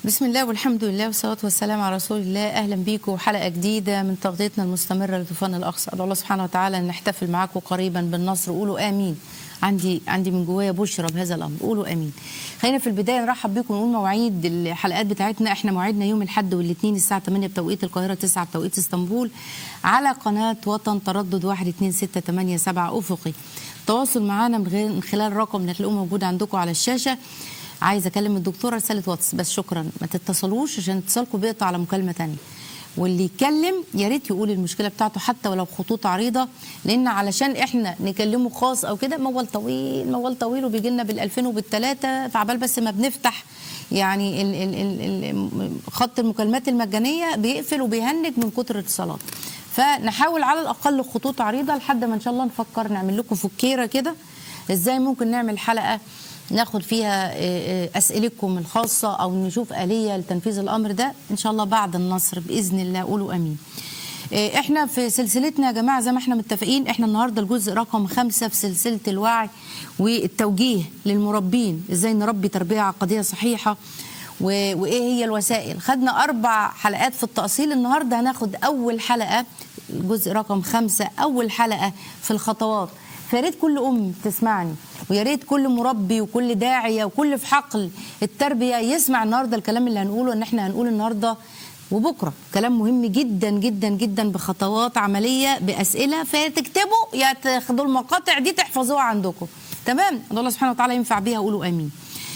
بسم الله والحمد لله والصلاة والسلام على رسول الله أهلا بيكم حلقة جديدة من تغطيتنا المستمرة لطوفان الأقصى أدعو الله سبحانه وتعالى أن نحتفل معاكم قريبا بالنصر قولوا آمين عندي عندي من جوايا بشرى بهذا الأمر قولوا آمين خلينا في البداية نرحب بكم ونقول مواعيد الحلقات بتاعتنا احنا موعدنا يوم الأحد والاثنين الساعة 8 بتوقيت القاهرة 9 بتوقيت اسطنبول على قناة وطن تردد 12687 أفقي التواصل معنا من غير- من خلال الرقم اللي هتلاقوه موجود عندكم على الشاشة عايزه اكلم الدكتوره رساله واتس بس شكرا ما تتصلوش عشان اتصالكم بيقطع على مكالمه تانية واللي يتكلم يا ريت يقول المشكله بتاعته حتى ولو خطوط عريضه لان علشان احنا نكلمه خاص او كده موال طويل موال طويل وبيجي لنا بال2000 وبال3 فعبال بس ما بنفتح يعني ال ال ال ال خط المكالمات المجانيه بيقفل وبيهنج من كتر الاتصالات فنحاول على الاقل خطوط عريضه لحد ما ان شاء الله نفكر نعمل لكم فكيره كده ازاي ممكن نعمل حلقه ناخد فيها آه، آه، اسئلتكم الخاصه او نشوف اليه لتنفيذ الامر ده ان شاء الله بعد النصر باذن الله قولوا امين آه، احنا في سلسلتنا يا جماعه زي ما احنا متفقين احنا النهارده الجزء رقم خمسة في سلسله الوعي والتوجيه للمربين ازاي نربي تربيه عقديه صحيحه و- وايه هي الوسائل خدنا اربع حلقات في التاصيل النهارده هناخد اول حلقه الجزء رقم خمسة اول حلقه في الخطوات فيا ريت كل ام تسمعني ويا ريت كل مربي وكل داعيه وكل في حقل التربيه يسمع النهارده الكلام اللي هنقوله ان احنا هنقول النهارده وبكره كلام مهم جدا جدا جدا بخطوات عمليه باسئله فتكتبوا يا تاخدوا المقاطع دي تحفظوها عندكم تمام الله سبحانه وتعالى ينفع بيها قولوا امين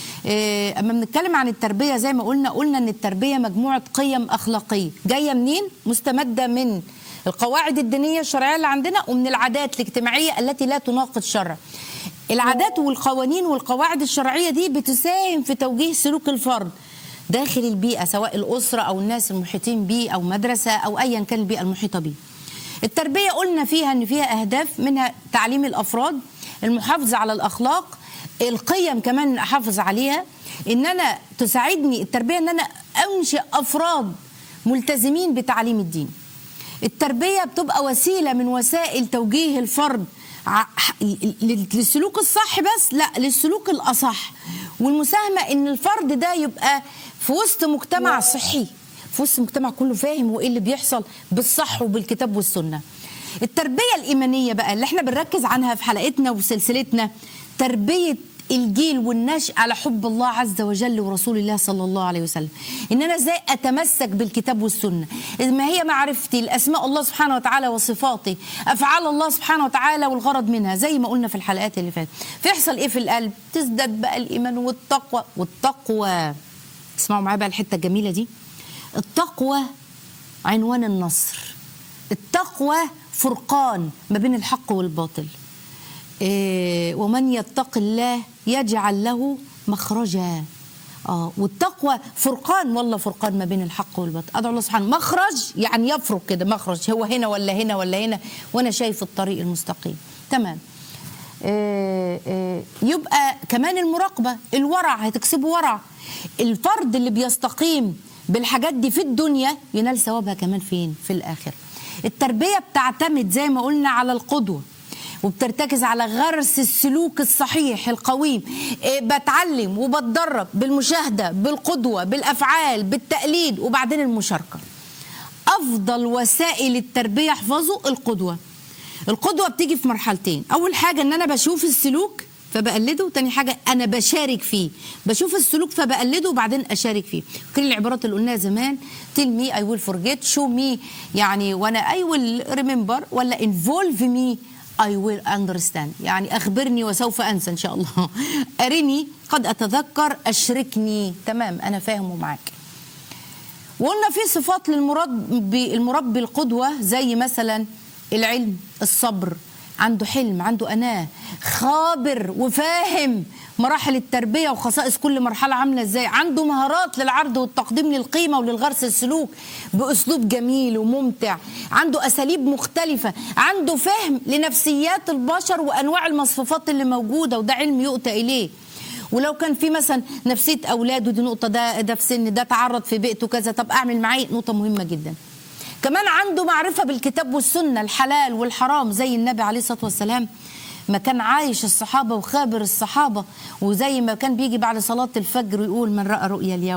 إيه، اما بنتكلم عن التربيه زي ما قلنا قلنا ان التربيه مجموعه قيم اخلاقيه جايه منين مستمده من القواعد الدينيه الشرعيه اللي عندنا ومن العادات الاجتماعيه التي لا تناقض الشرع العادات والقوانين والقواعد الشرعيه دي بتساهم في توجيه سلوك الفرد داخل البيئه سواء الاسره او الناس المحيطين بيه او مدرسه او ايا كان البيئه المحيطه بيه التربيه قلنا فيها ان فيها اهداف منها تعليم الافراد المحافظه على الاخلاق القيم كمان احافظ عليها ان انا تساعدني التربيه ان انا انشئ افراد ملتزمين بتعليم الدين التربيه بتبقى وسيله من وسائل توجيه الفرد ع- للسلوك الصح بس لا للسلوك الاصح والمساهمه ان الفرد ده يبقى في وسط مجتمع صحي في وسط مجتمع كله فاهم وايه اللي بيحصل بالصح وبالكتاب والسنه التربيه الايمانيه بقى اللي احنا بنركز عنها في حلقتنا وسلسلتنا تربيه الجيل والنشء على حب الله عز وجل ورسول الله صلى الله عليه وسلم ان انا ازاي اتمسك بالكتاب والسنه ما هي معرفتي لاسماء الله سبحانه وتعالى وصفاته افعال الله سبحانه وتعالى والغرض منها زي ما قلنا في الحلقات اللي فاتت فيحصل ايه في القلب تزداد بقى الايمان والتقوى والتقوى اسمعوا معايا بقى الحته الجميله دي التقوى عنوان النصر التقوى فرقان ما بين الحق والباطل إيه ومن يتق الله يجعل له مخرجا اه والتقوى فرقان والله فرقان ما بين الحق والباطل ادعو الله سبحانه مخرج يعني يفرق كده مخرج هو هنا ولا هنا ولا هنا وانا شايف الطريق المستقيم تمام آه، آه، يبقى كمان المراقبه الورع هتكسبه ورع الفرد اللي بيستقيم بالحاجات دي في الدنيا ينال ثوابها كمان فين في الاخره التربيه بتعتمد زي ما قلنا على القدوه وبترتكز على غرس السلوك الصحيح القويم إيه، بتعلم وبتدرب بالمشاهده بالقدوه بالافعال بالتقليد وبعدين المشاركه افضل وسائل التربيه احفظوا القدوه القدوه بتيجي في مرحلتين اول حاجه ان انا بشوف السلوك فبقلده وتاني حاجه انا بشارك فيه بشوف السلوك فبقلده وبعدين اشارك فيه كل العبارات اللي قلناها زمان تيل مي اي ويل فورجيت شو مي يعني وانا اي ويل ريمبر ولا انفولف مي اي ويل اندرستاند يعني اخبرني وسوف انسى ان شاء الله ارني قد اتذكر اشركني تمام انا فاهم ومعاك وقلنا في صفات للمربي المربي القدوة زي مثلا العلم الصبر عنده حلم عنده أناة خابر وفاهم مراحل التربية وخصائص كل مرحلة عاملة ازاي عنده مهارات للعرض والتقديم للقيمة وللغرس السلوك بأسلوب جميل وممتع عنده أساليب مختلفة عنده فهم لنفسيات البشر وأنواع المصفوفات اللي موجودة وده علم يؤتى إليه ولو كان في مثلا نفسيه اولاد ودي نقطه ده ده في سن ده تعرض في بيئته كذا طب اعمل معاه نقطه مهمه جدا كمان عنده معرفه بالكتاب والسنه الحلال والحرام زي النبي عليه الصلاه والسلام ما كان عايش الصحابة وخابر الصحابة وزي ما كان بيجي بعد صلاة الفجر ويقول من رأى رؤيا اليوم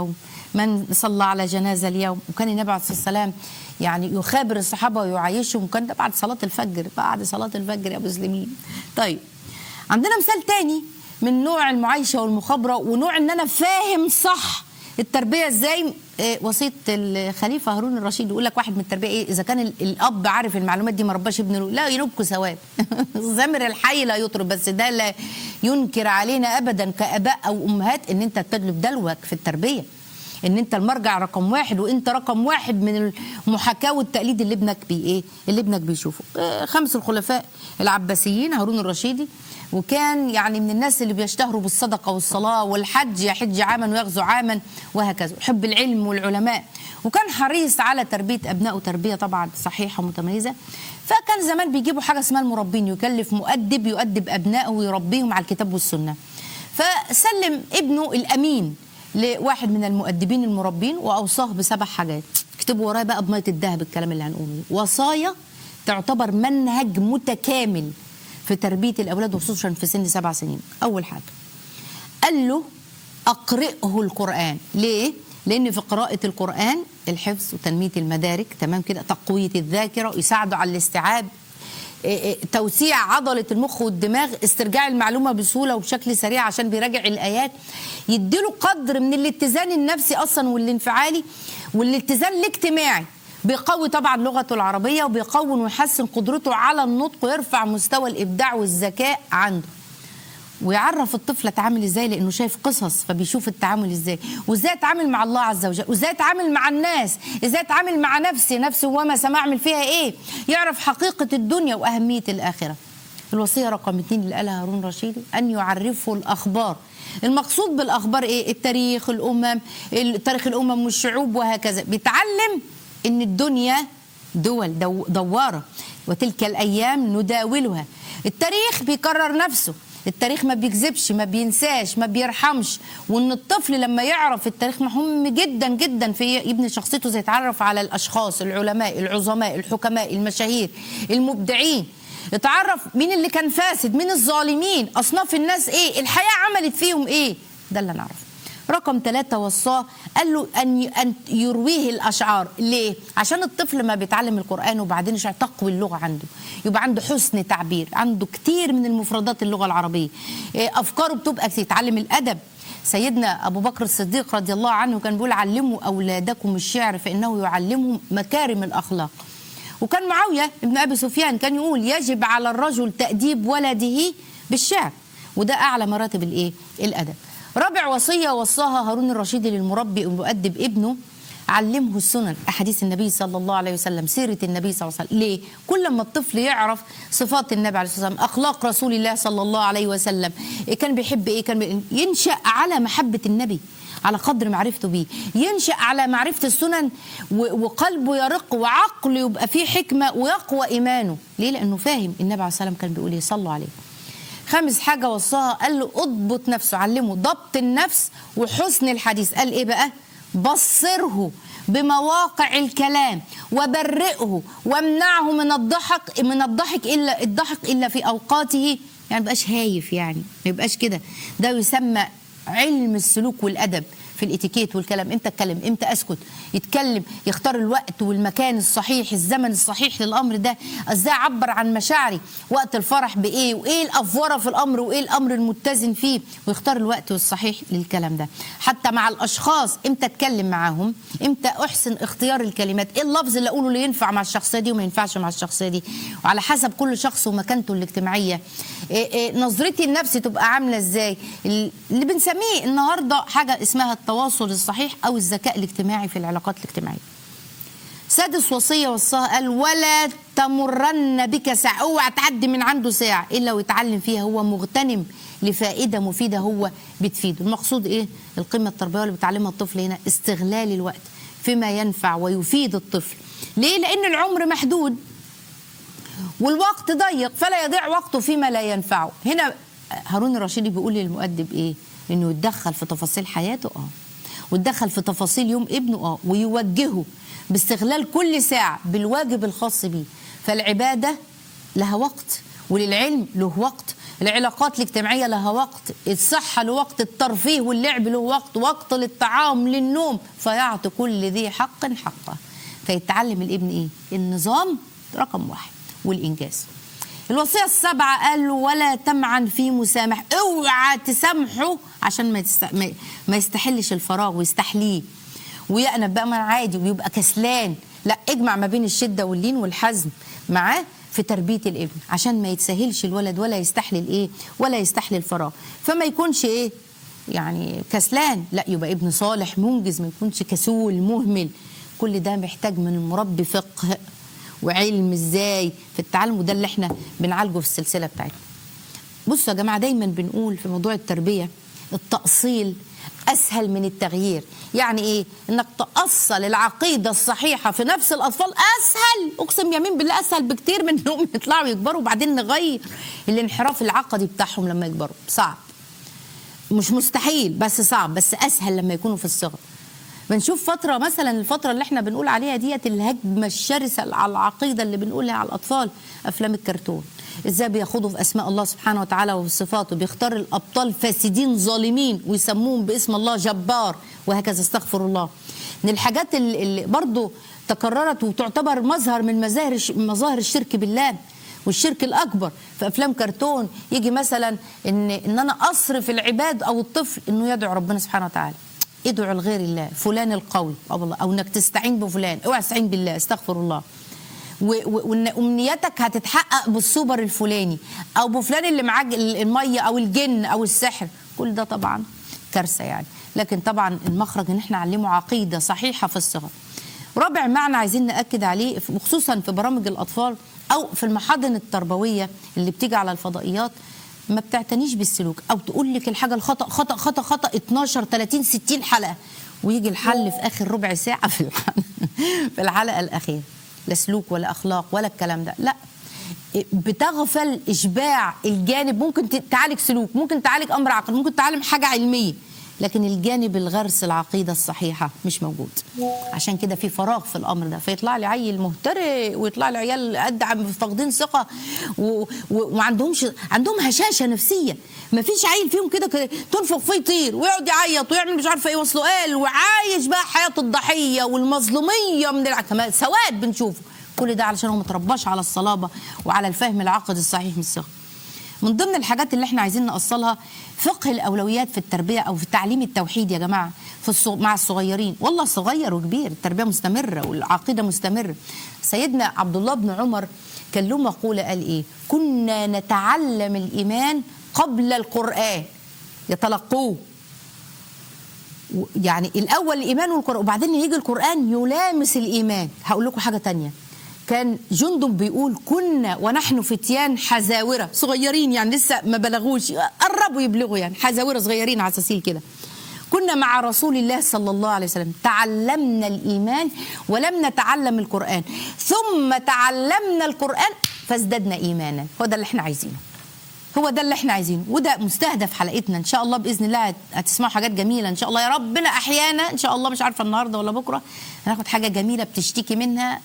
من صلى على جنازه اليوم وكان النبي عليه الصلاه والسلام يعني يخابر الصحابه ويعيشهم وكان ده بعد صلاه الفجر بعد صلاه الفجر يا مسلمين طيب عندنا مثال تاني من نوع المعايشه والمخابره ونوع ان انا فاهم صح التربيه ازاي إيه، وصيه الخليفه هارون الرشيد يقول لك واحد من التربيه ايه اذا كان ال- الاب عارف المعلومات دي ما رباش ابنه له، لا ينبكوا ثواب زمر الحي لا يطرب بس ده لا ينكر علينا ابدا كاباء او امهات ان انت تجلب دلوك في التربيه ان انت المرجع رقم واحد وانت رقم واحد من المحاكاه والتقليد اللي ابنك بي ايه اللي ابنك بيشوفه آه، خمس الخلفاء العباسيين هارون الرشيدي وكان يعني من الناس اللي بيشتهروا بالصدقه والصلاه والحج يحج عاما ويغزو عاما وهكذا وحب العلم والعلماء وكان حريص على تربيه ابنائه تربيه طبعا صحيحه متميزه فكان زمان بيجيبوا حاجه اسمها المربين يكلف مؤدب يؤدب ابنائه ويربيهم على الكتاب والسنه فسلم ابنه الامين لواحد من المؤدبين المربين واوصاه بسبع حاجات اكتبوا ورايا بقى بميه الذهب الكلام اللي هنقوله وصايا تعتبر منهج متكامل في تربيه الاولاد وخصوصا في سن سبع سنين اول حاجه قال له اقرئه القران ليه لان في قراءه القران الحفظ وتنميه المدارك تمام كده تقويه الذاكره يساعده على الاستيعاب إيه إيه توسيع عضلة المخ والدماغ استرجاع المعلومة بسهولة وبشكل سريع عشان بيراجع الآيات يديله قدر من الاتزان النفسي أصلا والانفعالي والاتزان الاجتماعي بيقوي طبعا لغته العربية وبيقوي ويحسن قدرته على النطق ويرفع مستوى الإبداع والذكاء عنده ويعرف الطفل اتعامل ازاي لانه شايف قصص فبيشوف التعامل ازاي وازاي اتعامل مع الله عز وجل وازاي اتعامل مع الناس ازاي اتعامل مع نفسي نفسي وما سما اعمل فيها ايه يعرف حقيقه الدنيا واهميه الاخره الوصيه رقم اثنين اللي قالها هارون رشيدي ان يعرفه الاخبار المقصود بالاخبار ايه التاريخ الامم تاريخ الامم والشعوب وهكذا بيتعلم ان الدنيا دول دو دواره وتلك الايام نداولها التاريخ بيكرر نفسه التاريخ ما بيكذبش ما بينساش ما بيرحمش وان الطفل لما يعرف التاريخ مهم جدا جدا في يبني شخصيته زي يتعرف على الاشخاص العلماء العظماء الحكماء المشاهير المبدعين يتعرف مين اللي كان فاسد مين الظالمين اصناف الناس ايه الحياه عملت فيهم ايه ده اللي نعرفه رقم ثلاثة وصاه قال له أن أن يرويه الأشعار ليه؟ عشان الطفل ما بيتعلم القرآن وبعدين يشعر تقوي اللغة عنده يبقى عنده حسن تعبير عنده كتير من المفردات اللغة العربية إيه، أفكاره بتبقى كتير يتعلم الأدب سيدنا أبو بكر الصديق رضي الله عنه كان بيقول علموا أولادكم الشعر فإنه يعلمهم مكارم الأخلاق وكان معاوية ابن أبي سفيان كان يقول يجب على الرجل تأديب ولده بالشعر وده أعلى مراتب الإيه؟ الأدب رابع وصية وصاها هارون الرشيد للمربي المؤدب ابنه علمه السنن احاديث النبي صلى الله عليه وسلم سيره النبي صلى الله عليه وسلم ليه كل ما الطفل يعرف صفات النبي عليه الصلاه والسلام اخلاق رسول الله صلى الله عليه وسلم إيه كان بيحب ايه كان بي... ينشا على محبه النبي على قدر معرفته بيه ينشا على معرفه السنن و... وقلبه يرق وعقله يبقى فيه حكمه ويقوى ايمانه ليه لانه فاهم النبي عليه الصلاه والسلام كان بيقول ايه صلوا عليه خامس حاجة وصاها قال له اضبط نفسه علمه ضبط النفس وحسن الحديث قال ايه بقى بصره بمواقع الكلام وبرئه وامنعه من الضحك من الضحك الا الضحك الا في اوقاته يعني ما يبقاش هايف يعني ما يبقاش كده ده يسمى علم السلوك والادب في الاتيكيت والكلام امتى اتكلم امتى اسكت يتكلم يختار الوقت والمكان الصحيح الزمن الصحيح للامر ده ازاي اعبر عن مشاعري وقت الفرح بايه وايه الافوره في الامر وايه الامر المتزن فيه ويختار الوقت الصحيح للكلام ده حتى مع الاشخاص امتى اتكلم معاهم امتى احسن اختيار الكلمات ايه اللفظ اللي اقوله اللي ينفع مع الشخصيه دي وما ينفعش مع الشخصيه دي وعلى حسب كل شخص ومكانته الاجتماعيه إيه إيه نظرتي لنفسي تبقى عامله ازاي اللي بنسميه النهارده حاجه اسمها التواصل الصحيح او الذكاء الاجتماعي في العلاقات الاجتماعيه سادس وصية وصاها قال ولا تمرن بك ساعة اوعى تعدي من عنده ساعة إلا ويتعلم فيها هو مغتنم لفائدة مفيدة هو بتفيده المقصود إيه القيمة التربوية اللي بتعلمها الطفل هنا استغلال الوقت فيما ينفع ويفيد الطفل ليه لأن العمر محدود والوقت ضيق فلا يضيع وقته فيما لا ينفعه هنا هارون الرشيدي بيقول للمؤدب ايه انه يتدخل في تفاصيل حياته اه ويتدخل في تفاصيل يوم ابنه اه ويوجهه باستغلال كل ساعة بالواجب الخاص بيه فالعبادة لها وقت وللعلم له وقت العلاقات الاجتماعيه لها وقت الصحه له وقت الترفيه واللعب له وقت وقت للطعام للنوم فيعطي كل ذي حق حقه فيتعلم الابن ايه النظام رقم واحد والانجاز الوصيه السابعه قال له ولا تمعن في مسامح اوعى تسامحه عشان ما, تست... ما- ما يستحلش الفراغ ويستحليه ويأنب بقى ما عادي ويبقى كسلان لا اجمع ما بين الشده واللين والحزم معاه في تربيه الابن عشان ما يتساهلش الولد ولا يستحلل ايه ولا يستحلل الفراغ فما يكونش ايه يعني كسلان لا يبقى ابن صالح منجز ما يكونش كسول مهمل كل ده محتاج من المربي فقه وعلم ازاي في التعلم وده اللي احنا بنعالجه في السلسله بتاعتنا بصوا يا جماعه دايما بنقول في موضوع التربيه التاصيل اسهل من التغيير يعني ايه انك تاصل العقيده الصحيحه في نفس الاطفال اسهل اقسم يمين بالله اسهل بكتير من انهم يطلعوا يكبروا وبعدين نغير الانحراف العقدي بتاعهم لما يكبروا صعب مش مستحيل بس صعب بس اسهل لما يكونوا في الصغر بنشوف فتره مثلا الفتره اللي احنا بنقول عليها ديت الهجمه الشرسه على العقيده اللي بنقولها على الاطفال افلام الكرتون ازاي بياخدوا في اسماء الله سبحانه وتعالى وفي صفاته بيختار الابطال فاسدين ظالمين ويسموهم باسم الله جبار وهكذا استغفر الله من الحاجات اللي اللي برضو تكررت وتعتبر مظهر من مظاهر الش- مظاهر الشرك بالله والشرك الاكبر في افلام كرتون يجي مثلا ان ان انا اصرف العباد او الطفل انه يدعو ربنا سبحانه وتعالى ادعو لغير الله فلان القوي او الله او انك تستعين بفلان اوعى تستعين بالله استغفر الله و- و- وان امنيتك هتتحقق بالسوبر الفلاني او بفلان اللي معاه ال- الميه او الجن او السحر كل ده طبعا كارثه يعني لكن طبعا المخرج ان احنا نعلمه عقيده صحيحه في الصغر رابع معنى عايزين ناكد عليه خصوصا في برامج الاطفال او في المحاضن التربويه اللي بتيجي على الفضائيات ما بتعتنيش بالسلوك او تقول لك الحاجه الخطا خطا خطا خطا 12 30 60 حلقه ويجي الحل في اخر ربع ساعه في الحلقه في الحلقه الاخيره لا سلوك ولا اخلاق ولا الكلام ده لا بتغفل اشباع الجانب ممكن ت- تعالج سلوك ممكن تعالج امر عقل ممكن تعلم حاجه علميه لكن الجانب الغرس العقيده الصحيحه مش موجود عشان كده في فراغ في الامر ده فيطلع لي عيل مهترئ ويطلع لي عيال قد عم فاقدين ثقه و- و- وما عندهمش عندهم هشاشه نفسيه ما فيش عيل فيهم كده كده تنفخ فيه يطير ويقعد يعيط ويعمل مش عارفه ايه وصله قال وعايش بقى حياه الضحيه والمظلوميه من الع- كمان سواد بنشوفه كل ده علشان هو ما ترباش على الصلابه وعلى الفهم العقدي الصحيح من الصغر من ضمن الحاجات اللي احنا عايزين نأصلها فقه الأولويات في التربية أو في تعليم التوحيد يا جماعة في الصغ... مع الصغيرين والله صغير وكبير التربية مستمرة والعقيدة مستمرة سيدنا عبد الله بن عمر كان له مقولة قال إيه كنا نتعلم الإيمان قبل القرآن يتلقوه و- يعني الاول الايمان والقران وبعدين يجي القران يلامس الايمان هقول لكم حاجه تانية كان جندب بيقول كنا ونحن فتيان حزاوره صغيرين يعني لسه ما بلغوش قربوا يبلغوا يعني حزاوره صغيرين عساسيل كده كنا مع رسول الله صلى الله عليه وسلم تعلمنا الايمان ولم نتعلم القران ثم تعلمنا القران فازددنا ايمانا هو ده اللي احنا عايزينه هو ده اللي احنا عايزينه وده مستهدف حلقتنا ان شاء الله باذن الله هت- هتسمعوا حاجات جميله ان شاء الله يا ربنا احيانا ان شاء الله مش عارفه النهارده ولا بكره هناخد حاجه جميله بتشتكي منها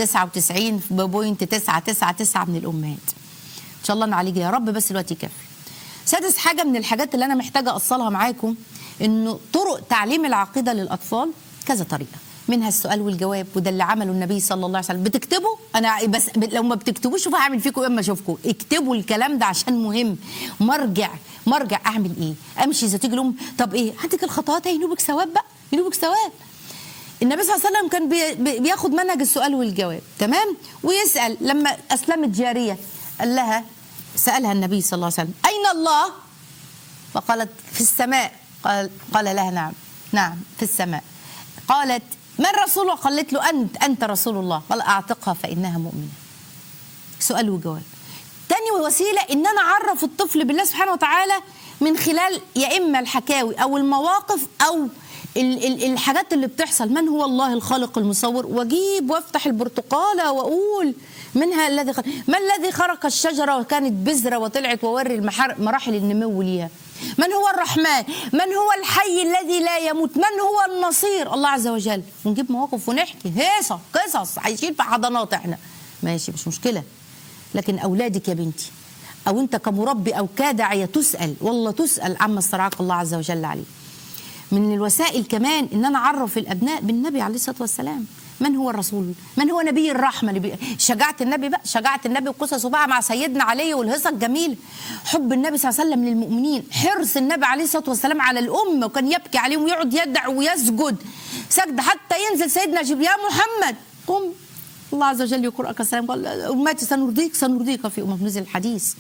99.999 من الامهات ان شاء الله نعالجها يا رب بس الوقت يكفي سادس حاجه من الحاجات اللي انا محتاجه اوصلها معاكم انه طرق تعليم العقيده للاطفال كذا طريقه منها السؤال والجواب وده اللي عمله النبي صلى الله عليه وسلم بتكتبوا انا بس لو ما بتكتبوش شوف هعمل فيكم ايه اما اشوفكم اكتبوا الكلام ده عشان مهم مرجع مرجع اعمل ايه امشي اذا تيجي لهم طب ايه عندك الخطوات هينوبك ثواب بقى ينوبك ثواب النبي صلى الله عليه وسلم كان بي- بي- بياخد منهج السؤال والجواب تمام ويسال لما اسلمت جاريه قال لها سالها النبي صلى الله عليه وسلم اين الله فقالت في السماء قال, قال لها نعم نعم في السماء قالت من رسول الله قالت له أنت أنت رسول الله قال أعتقها فإنها مؤمنة سؤال وجواب تاني وسيلة إن أنا أعرف الطفل بالله سبحانه وتعالى من خلال يا إما الحكاوي أو المواقف أو ال- ال- الحاجات اللي بتحصل من هو الله الخالق المصور واجيب وافتح البرتقاله واقول منها الذي خلق ما الذي خرق الشجره وكانت بذره وطلعت ووري المحار- مراحل النمو ليها من هو الرحمن من هو الحي الذي لا يموت من هو النصير الله عز وجل ونجيب مواقف ونحكي هيصه قصص عايشين في حضانات احنا ماشي مش مشكله لكن اولادك يا بنتي او انت كمربي او كداعيه تسال والله تسال عما استرعاك الله عز وجل عليه من الوسائل كمان ان انا اعرف الابناء بالنبي عليه الصلاه والسلام من هو الرسول من هو نبي الرحمه اللي بي... شجاعه النبي بقى شجاعه النبي وقصصه بقى مع سيدنا علي والهصه الجميله حب النبي صلى الله عليه وسلم للمؤمنين حرص النبي عليه الصلاه والسلام على الامه وكان يبكي عليهم ويقعد يدعو ويسجد سجد حتى ينزل سيدنا جبريل يا محمد قم الله عز وجل يقرأك السلام قال أمتي سنرضيك سنرضيك في أمم نزل الحديث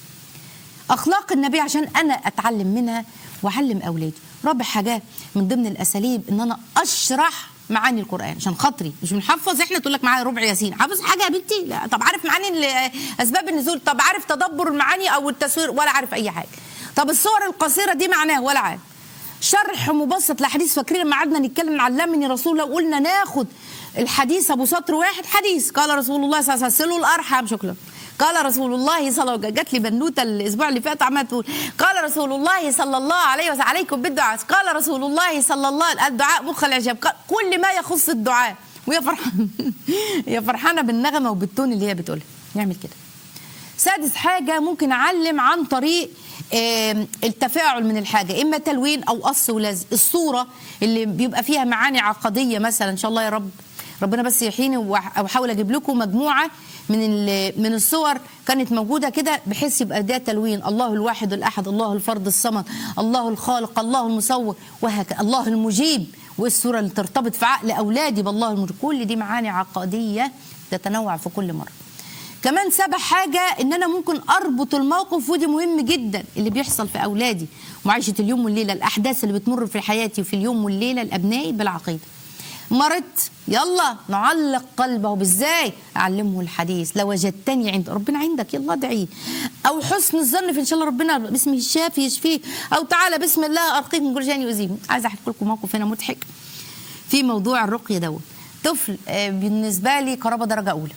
أخلاق النبي عشان أنا أتعلم منها وأعلم أولادي رابع حاجة من ضمن الأساليب إن أنا أشرح معاني القرآن عشان خاطري مش بنحفظ احنا تقول لك معايا ربع ياسين حافظ حاجة يا بنتي لا طب عارف معاني ال- أسباب النزول طب عارف تدبر المعاني أو التصوير ولا عارف أي حاجة طب الصور القصيرة دي معناها ولا عارف شرح مبسط لحديث فاكرين لما قعدنا نتكلم علمني رسول الله وقلنا ناخد الحديث ابو سطر واحد حديث قال رسول الله صلى الله عليه وسلم الارحم شكرا قال رسول الله صلى الله عليه وسلم جات لي بنوته الاسبوع اللي فات عماله تقول قال رسول الله صلى الله عليه وسلم عليكم بالدعاء قال رسول الله صلى الله عليه الدعاء مخ العجاب قال كل ما يخص الدعاء وهي فرحانه هي فرحانه بالنغمه وبالتون اللي هي بتقولها نعمل كده سادس حاجة ممكن أعلم عن طريق آم، التفاعل من الحاجة إما تلوين أو قص ولزق الصورة اللي بيبقى فيها معاني عقدية مثلا إن شاء الله يا رب ربنا بس يحييني وأح- وأحاول أجيب لكم مجموعة من ال- من الصور كانت موجودة كده بحيث يبقى ده تلوين الله الواحد الأحد الله الفرد الصمد الله الخالق الله المصور وهكذا الله المجيب والصورة اللي ترتبط في عقل أولادي بالله المجيب كل دي معاني عقدية تتنوع في كل مرة كمان سابع حاجة ان انا ممكن اربط الموقف ودي مهم جدا اللي بيحصل في اولادي معيشة اليوم والليلة الاحداث اللي بتمر في حياتي وفي اليوم والليلة لابنائي بالعقيدة مرضت يلا نعلق قلبه بازاي اعلمه الحديث لو وجدتني عند ربنا عندك يلا ادعي او حسن الظن في ان شاء الله ربنا باسمه الشافي يشفيه او تعالى بسم الله ارقيك من كل شيء يؤذيه عايزه احكي لكم موقف هنا مضحك في موضوع الرقيه دوت طفل آه، بالنسبه لي قرابه درجه اولى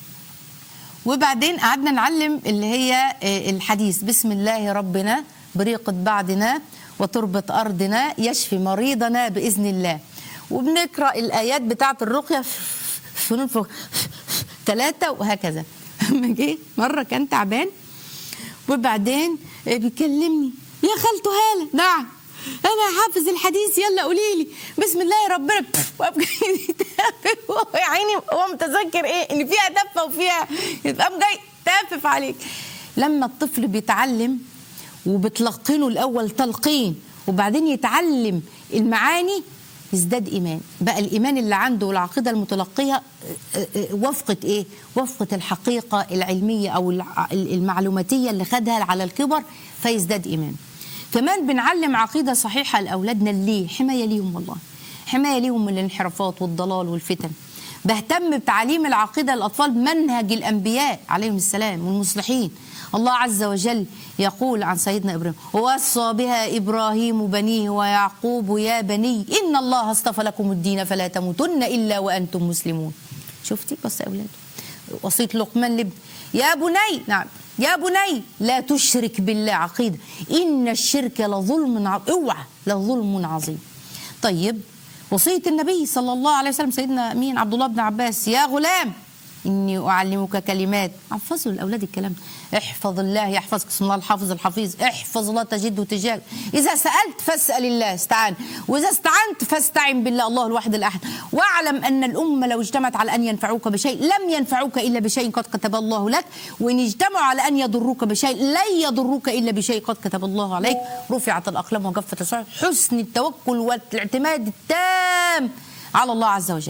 وبعدين قعدنا نعلم اللي هي آه، الحديث بسم الله ربنا بريقة بعدنا وتربة أرضنا يشفي مريضنا بإذن الله وبنقرأ الآيات بتاعة الرقية في ننفخ ثلاثة وهكذا لما جه مرة كان تعبان وبعدين آه، بيكلمني يا خالته هالة نعم انا حافظ الحديث يلا قولي لي بسم الله يا ربنا وقام جاي يتافف وهو يا عيني هو متذكر ايه ان فيها دفه وفيها يبقى جاي تافف عليك لما الطفل بيتعلم وبتلقنه الاول تلقين وبعدين يتعلم المعاني يزداد ايمان بقى الايمان اللي عنده والعقيده المتلقيه آه، آه، وفقه ايه وفقه الحقيقه العلميه او الع- المعلوماتيه اللي خدها على الكبر فيزداد ايمان كمان بنعلم عقيده صحيحه لاولادنا ليه حمايه ليهم والله حمايه ليهم من الانحرافات والضلال والفتن بهتم بتعليم العقيده للاطفال منهج الانبياء عليهم السلام والمصلحين الله عز وجل يقول عن سيدنا ابراهيم ووصى بها ابراهيم بنيه ويعقوب يا بني ان الله اصطفى لكم الدين فلا تموتن الا وانتم مسلمون شفتي بص يا اولاد وصيه لقمان لابن يا بني نعم يا بني لا تشرك بالله عقيده ان الشرك لظلم عظيم اوعى لظلم عظيم طيب وصيه النبي صلى الله عليه وسلم سيدنا مين عبد الله بن عباس يا غلام اني اعلمك كلمات احفظوا الاولاد الكلام ده. احفظ الله يحفظك اسم الله الحافظ الحفيظ احفظ الله تجده تجاهك اذا سالت فاسال الله استعان واذا استعنت فاستعن بالله الله الواحد الاحد واعلم ان الامه لو اجتمعت على ان ينفعوك بشيء لم ينفعوك الا بشيء قد كتب الله لك وان اجتمعوا على ان يضروك بشيء لن يضروك الا بشيء قد كتب الله عليك رفعت الاقلام وجفت الصحف حسن التوكل والاعتماد التام على الله عز وجل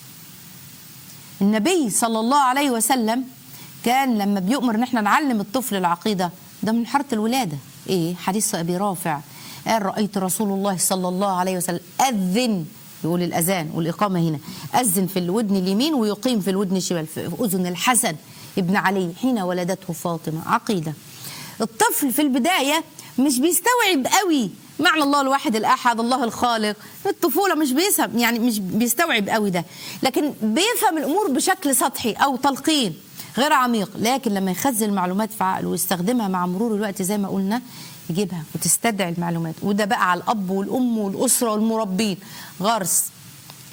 النبي صلى الله عليه وسلم كان لما بيؤمر ان احنا نعلم الطفل العقيده ده من حاره الولاده ايه حديث ابي رافع قال رايت رسول الله صلى الله عليه وسلم اذن يقول الاذان والاقامه هنا اذن في الودن اليمين ويقيم في الودن الشمال في اذن الحسن ابن علي حين ولدته فاطمه عقيده الطفل في البدايه مش بيستوعب قوي معنى الله الواحد الاحد الله الخالق الطفوله مش بيفهم يعني مش بيستوعب قوي ده لكن بيفهم الامور بشكل سطحي او تلقين غير عميق لكن لما يخزن المعلومات في عقله ويستخدمها مع مرور الوقت زي ما قلنا يجيبها وتستدعي المعلومات وده بقى على الاب والام والاسره والمربين غرس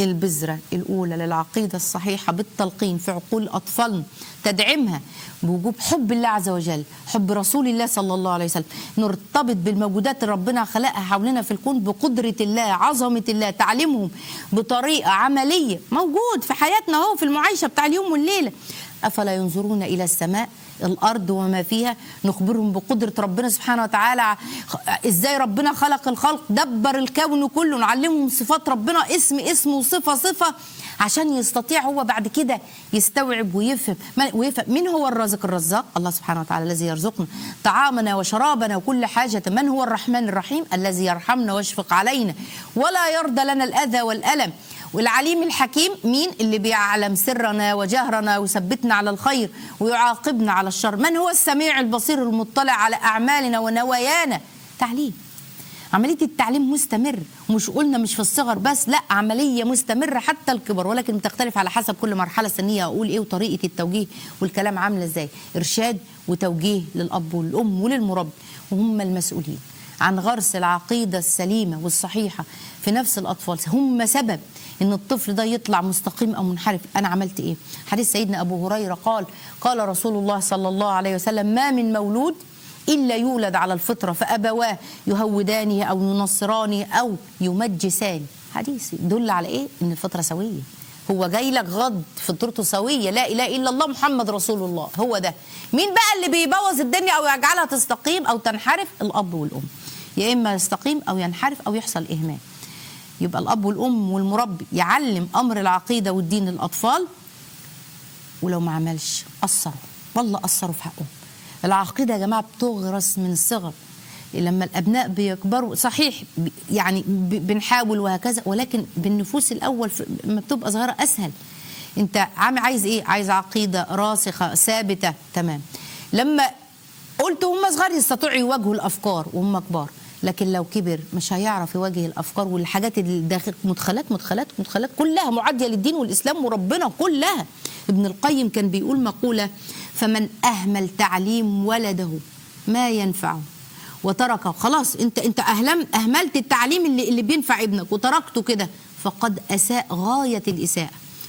البذرة الأولى للعقيدة الصحيحة بالتلقين في عقول أطفالنا تدعمها بوجوب حب الله عز وجل حب رسول الله صلى الله عليه وسلم نرتبط بالموجودات اللي ربنا خلقها حولنا في الكون بقدرة الله عظمة الله تعليمهم بطريقة عملية موجود في حياتنا اهو في المعايشة بتاع اليوم والليلة أفلا ينظرون إلى السماء الارض وما فيها نخبرهم بقدره ربنا سبحانه وتعالى ازاي ربنا خلق الخلق دبر الكون كله نعلمهم صفات ربنا اسم اسم وصفه صفه عشان يستطيع هو بعد كده يستوعب ويفهم ويفهم مين هو الرازق الرزاق الله سبحانه وتعالى الذي يرزقنا طعامنا وشرابنا وكل حاجه من هو الرحمن الرحيم الذي يرحمنا ويشفق علينا ولا يرضى لنا الاذى والالم والعليم الحكيم مين اللي بيعلم سرنا وجهرنا ويثبتنا على الخير ويعاقبنا على الشر من هو السميع البصير المطلع على أعمالنا ونوايانا تعليم عملية التعليم مستمر مش قلنا مش في الصغر بس لا عملية مستمرة حتى الكبر ولكن بتختلف على حسب كل مرحلة سنية أقول إيه وطريقة التوجيه والكلام عامل إزاي إرشاد وتوجيه للأب والأم وللمربي وهم المسؤولين عن غرس العقيدة السليمة والصحيحة في نفس الأطفال هم سبب ان الطفل ده يطلع مستقيم او منحرف انا عملت ايه حديث سيدنا ابو هريره قال قال رسول الله صلى الله عليه وسلم ما من مولود الا يولد على الفطره فابواه يهودانه او ينصرانه او يمجسانه حديث يدل على ايه ان الفطره سويه هو جاي لك غض فطرته سويه لا اله الا الله محمد رسول الله هو ده مين بقى اللي بيبوظ الدنيا او يجعلها تستقيم او تنحرف الاب والام يا اما يستقيم او ينحرف او يحصل اهمال يبقى الاب والام والمربي يعلم امر العقيده والدين للاطفال ولو ما عملش قصروا والله قصروا في حقهم العقيده يا جماعه بتغرس من الصغر لما الابناء بيكبروا صحيح يعني بنحاول وهكذا ولكن بالنفوس الاول لما بتبقى صغيره اسهل انت عامل عايز ايه عايز عقيده راسخه ثابته تمام لما قلت هم صغار يستطيعوا يواجهوا الافكار وهم كبار لكن لو كبر مش هيعرف يواجه الافكار والحاجات اللي داخل مدخلات مدخلات مدخلات كلها معاديه للدين والاسلام وربنا كلها ابن القيم كان بيقول مقوله فمن اهمل تعليم ولده ما ينفعه وتركه خلاص انت انت اهلم اهملت التعليم اللي اللي بينفع ابنك وتركته كده فقد اساء غايه الاساءه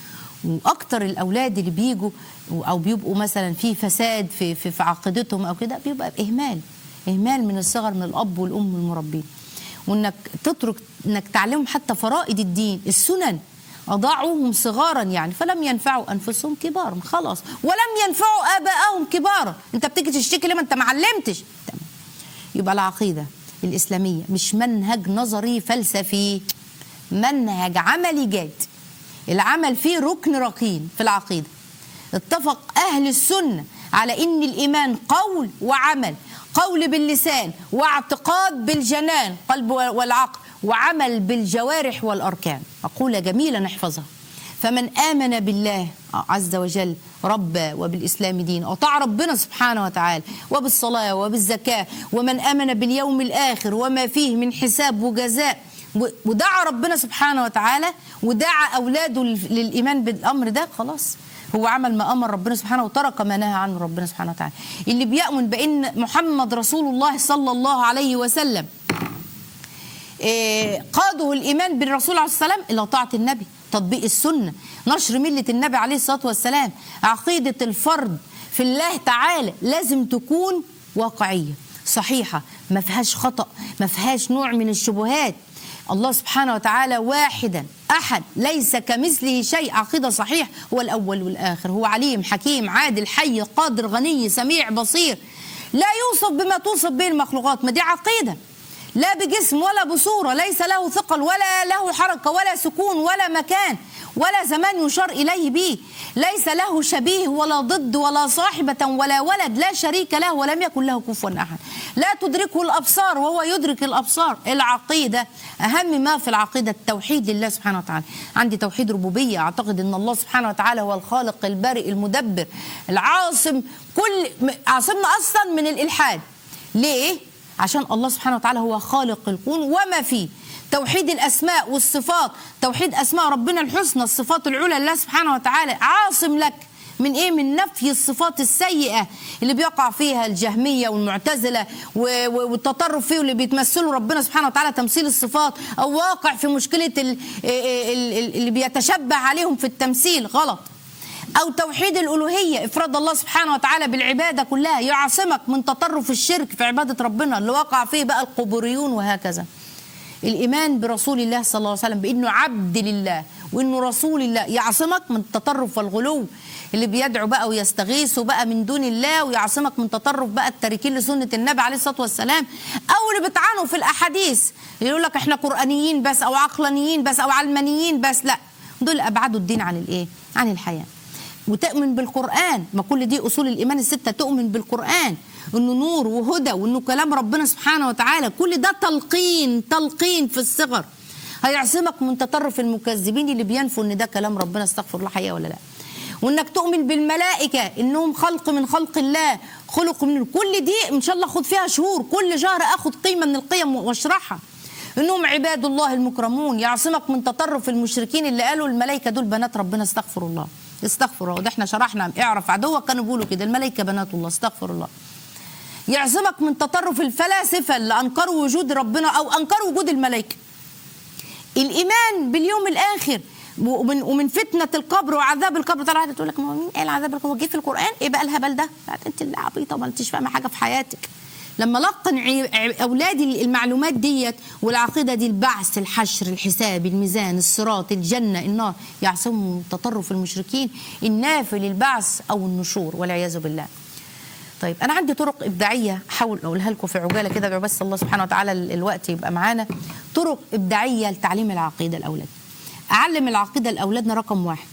واكتر الاولاد اللي بيجوا او بيبقوا مثلا في فساد في في, في عقيدتهم او كده بيبقى اهمال اهمال من الصغر من الاب والام والمربين وانك تترك انك تعلمهم حتى فرائض الدين السنن اضاعوهم صغارا يعني فلم ينفعوا انفسهم كبارا خلاص ولم ينفعوا ابائهم كبارا انت بتيجي تشتكي ليه ما انت ما علمتش تمام يبقى العقيده الاسلاميه مش منهج نظري فلسفي منهج عملي جاد العمل فيه ركن ركين في العقيده اتفق اهل السنه على ان الايمان قول وعمل قول باللسان واعتقاد بالجنان قلب والعقل وعمل بالجوارح والاركان مقوله جميله نحفظها فمن امن بالله عز وجل ربا وبالاسلام دين وطاع ربنا سبحانه وتعالى وبالصلاه وبالزكاه ومن امن باليوم الاخر وما فيه من حساب وجزاء ودعا ربنا سبحانه وتعالى ودعا اولاده للايمان بالامر ده خلاص هو عمل ما امر ربنا سبحانه وترك ما نهى عنه ربنا سبحانه وتعالى اللي بيؤمن بان محمد رسول الله صلى الله عليه وسلم قاده الايمان بالرسول عليه السلام الى طاعه النبي تطبيق السنه نشر مله النبي عليه الصلاه والسلام عقيده الفرد في الله تعالى لازم تكون واقعيه صحيحه ما فيهاش خطا ما فيهاش نوع من الشبهات الله سبحانه وتعالى واحدا احد ليس كمثله شيء عقيده صحيح هو الاول والاخر هو عليم حكيم عادل حي قادر غني سميع بصير لا يوصف بما توصف به المخلوقات ما دي عقيده لا بجسم ولا بصوره ليس له ثقل ولا له حركه ولا سكون ولا مكان ولا زمان يشار اليه به ليس له شبيه ولا ضد ولا صاحبه ولا ولد لا شريك له ولم يكن له كفوا احد لا تدركه الابصار وهو يدرك الابصار العقيده اهم ما في العقيده التوحيد لله سبحانه وتعالى عندي توحيد ربوبيه اعتقد ان الله سبحانه وتعالى هو الخالق البارئ المدبر العاصم كل عاصمنا اصلا من الالحاد ليه عشان الله سبحانه وتعالى هو خالق الكون وما فيه توحيد الاسماء والصفات توحيد اسماء ربنا الحسنى الصفات العلى لله سبحانه وتعالى عاصم لك من ايه من نفي الصفات السيئه اللي بيقع فيها الجهميه والمعتزله و- و- والتطرف فيه واللي بيتمثلوا ربنا سبحانه وتعالى تمثيل الصفات او واقع في مشكله ال- ال- ال- اللي بيتشبه عليهم في التمثيل غلط او توحيد الالوهيه افراد الله سبحانه وتعالى بالعباده كلها يعصمك من تطرف الشرك في عباده ربنا اللي وقع فيه بقى القبوريون وهكذا الايمان برسول الله صلى الله عليه وسلم بانه عبد لله وانه رسول الله يعصمك من التطرف والغلو اللي بيدعو بقى ويستغيثوا بقى من دون الله ويعصمك من تطرف بقى التاركين لسنه النبي عليه الصلاه والسلام او اللي بيطعنوا في الاحاديث اللي يقول لك احنا قرانيين بس او عقلانيين بس او علمانيين بس لا دول ابعدوا الدين عن الايه عن الحياه وتؤمن بالقرآن ما كل دي أصول الإيمان الستة تؤمن بالقرآن إنه نور وهدى وإنه كلام ربنا سبحانه وتعالى كل ده تلقين تلقين في الصغر هيعصمك من تطرف المكذبين اللي بينفوا إن ده كلام ربنا استغفر الله حقيقة ولا لا وإنك تؤمن بالملائكة إنهم خلق من خلق الله خلق من كل دي إن شاء الله خد فيها شهور كل شهر أخد قيمة من القيم واشرحها انهم عباد الله المكرمون يعصمك من تطرف المشركين اللي قالوا الملائكه دول بنات ربنا استغفر الله استغفر الله وده احنا شرحنا اعرف عدوك كانوا بيقولوا كده الملائكه بنات الله استغفر الله يعصمك من تطرف الفلاسفه اللي انكروا وجود ربنا او انكروا وجود الملائكه الايمان باليوم الاخر ومن ومن فتنه القبر وعذاب القبر طلعت تقول لك ما هو مين قال عذاب القبر جه في القران ايه بقى الهبل ده لا انت اللي عبيطه ما انتش فاهمه حاجه في حياتك لما لقن عي- عي- اولادي المعلومات ديت والعقيده دي البعث الحشر الحساب الميزان الصراط الجنه النار يعصموا من تطرف المشركين النافي للبعث او النشور والعياذ بالله طيب انا عندي طرق ابداعيه احاول اقولها لكم في عجاله كده ادعو بس الله سبحانه وتعالى ال- الوقت يبقى معانا طرق ابداعيه لتعليم العقيده لاولادنا اعلم العقيده لاولادنا رقم واحد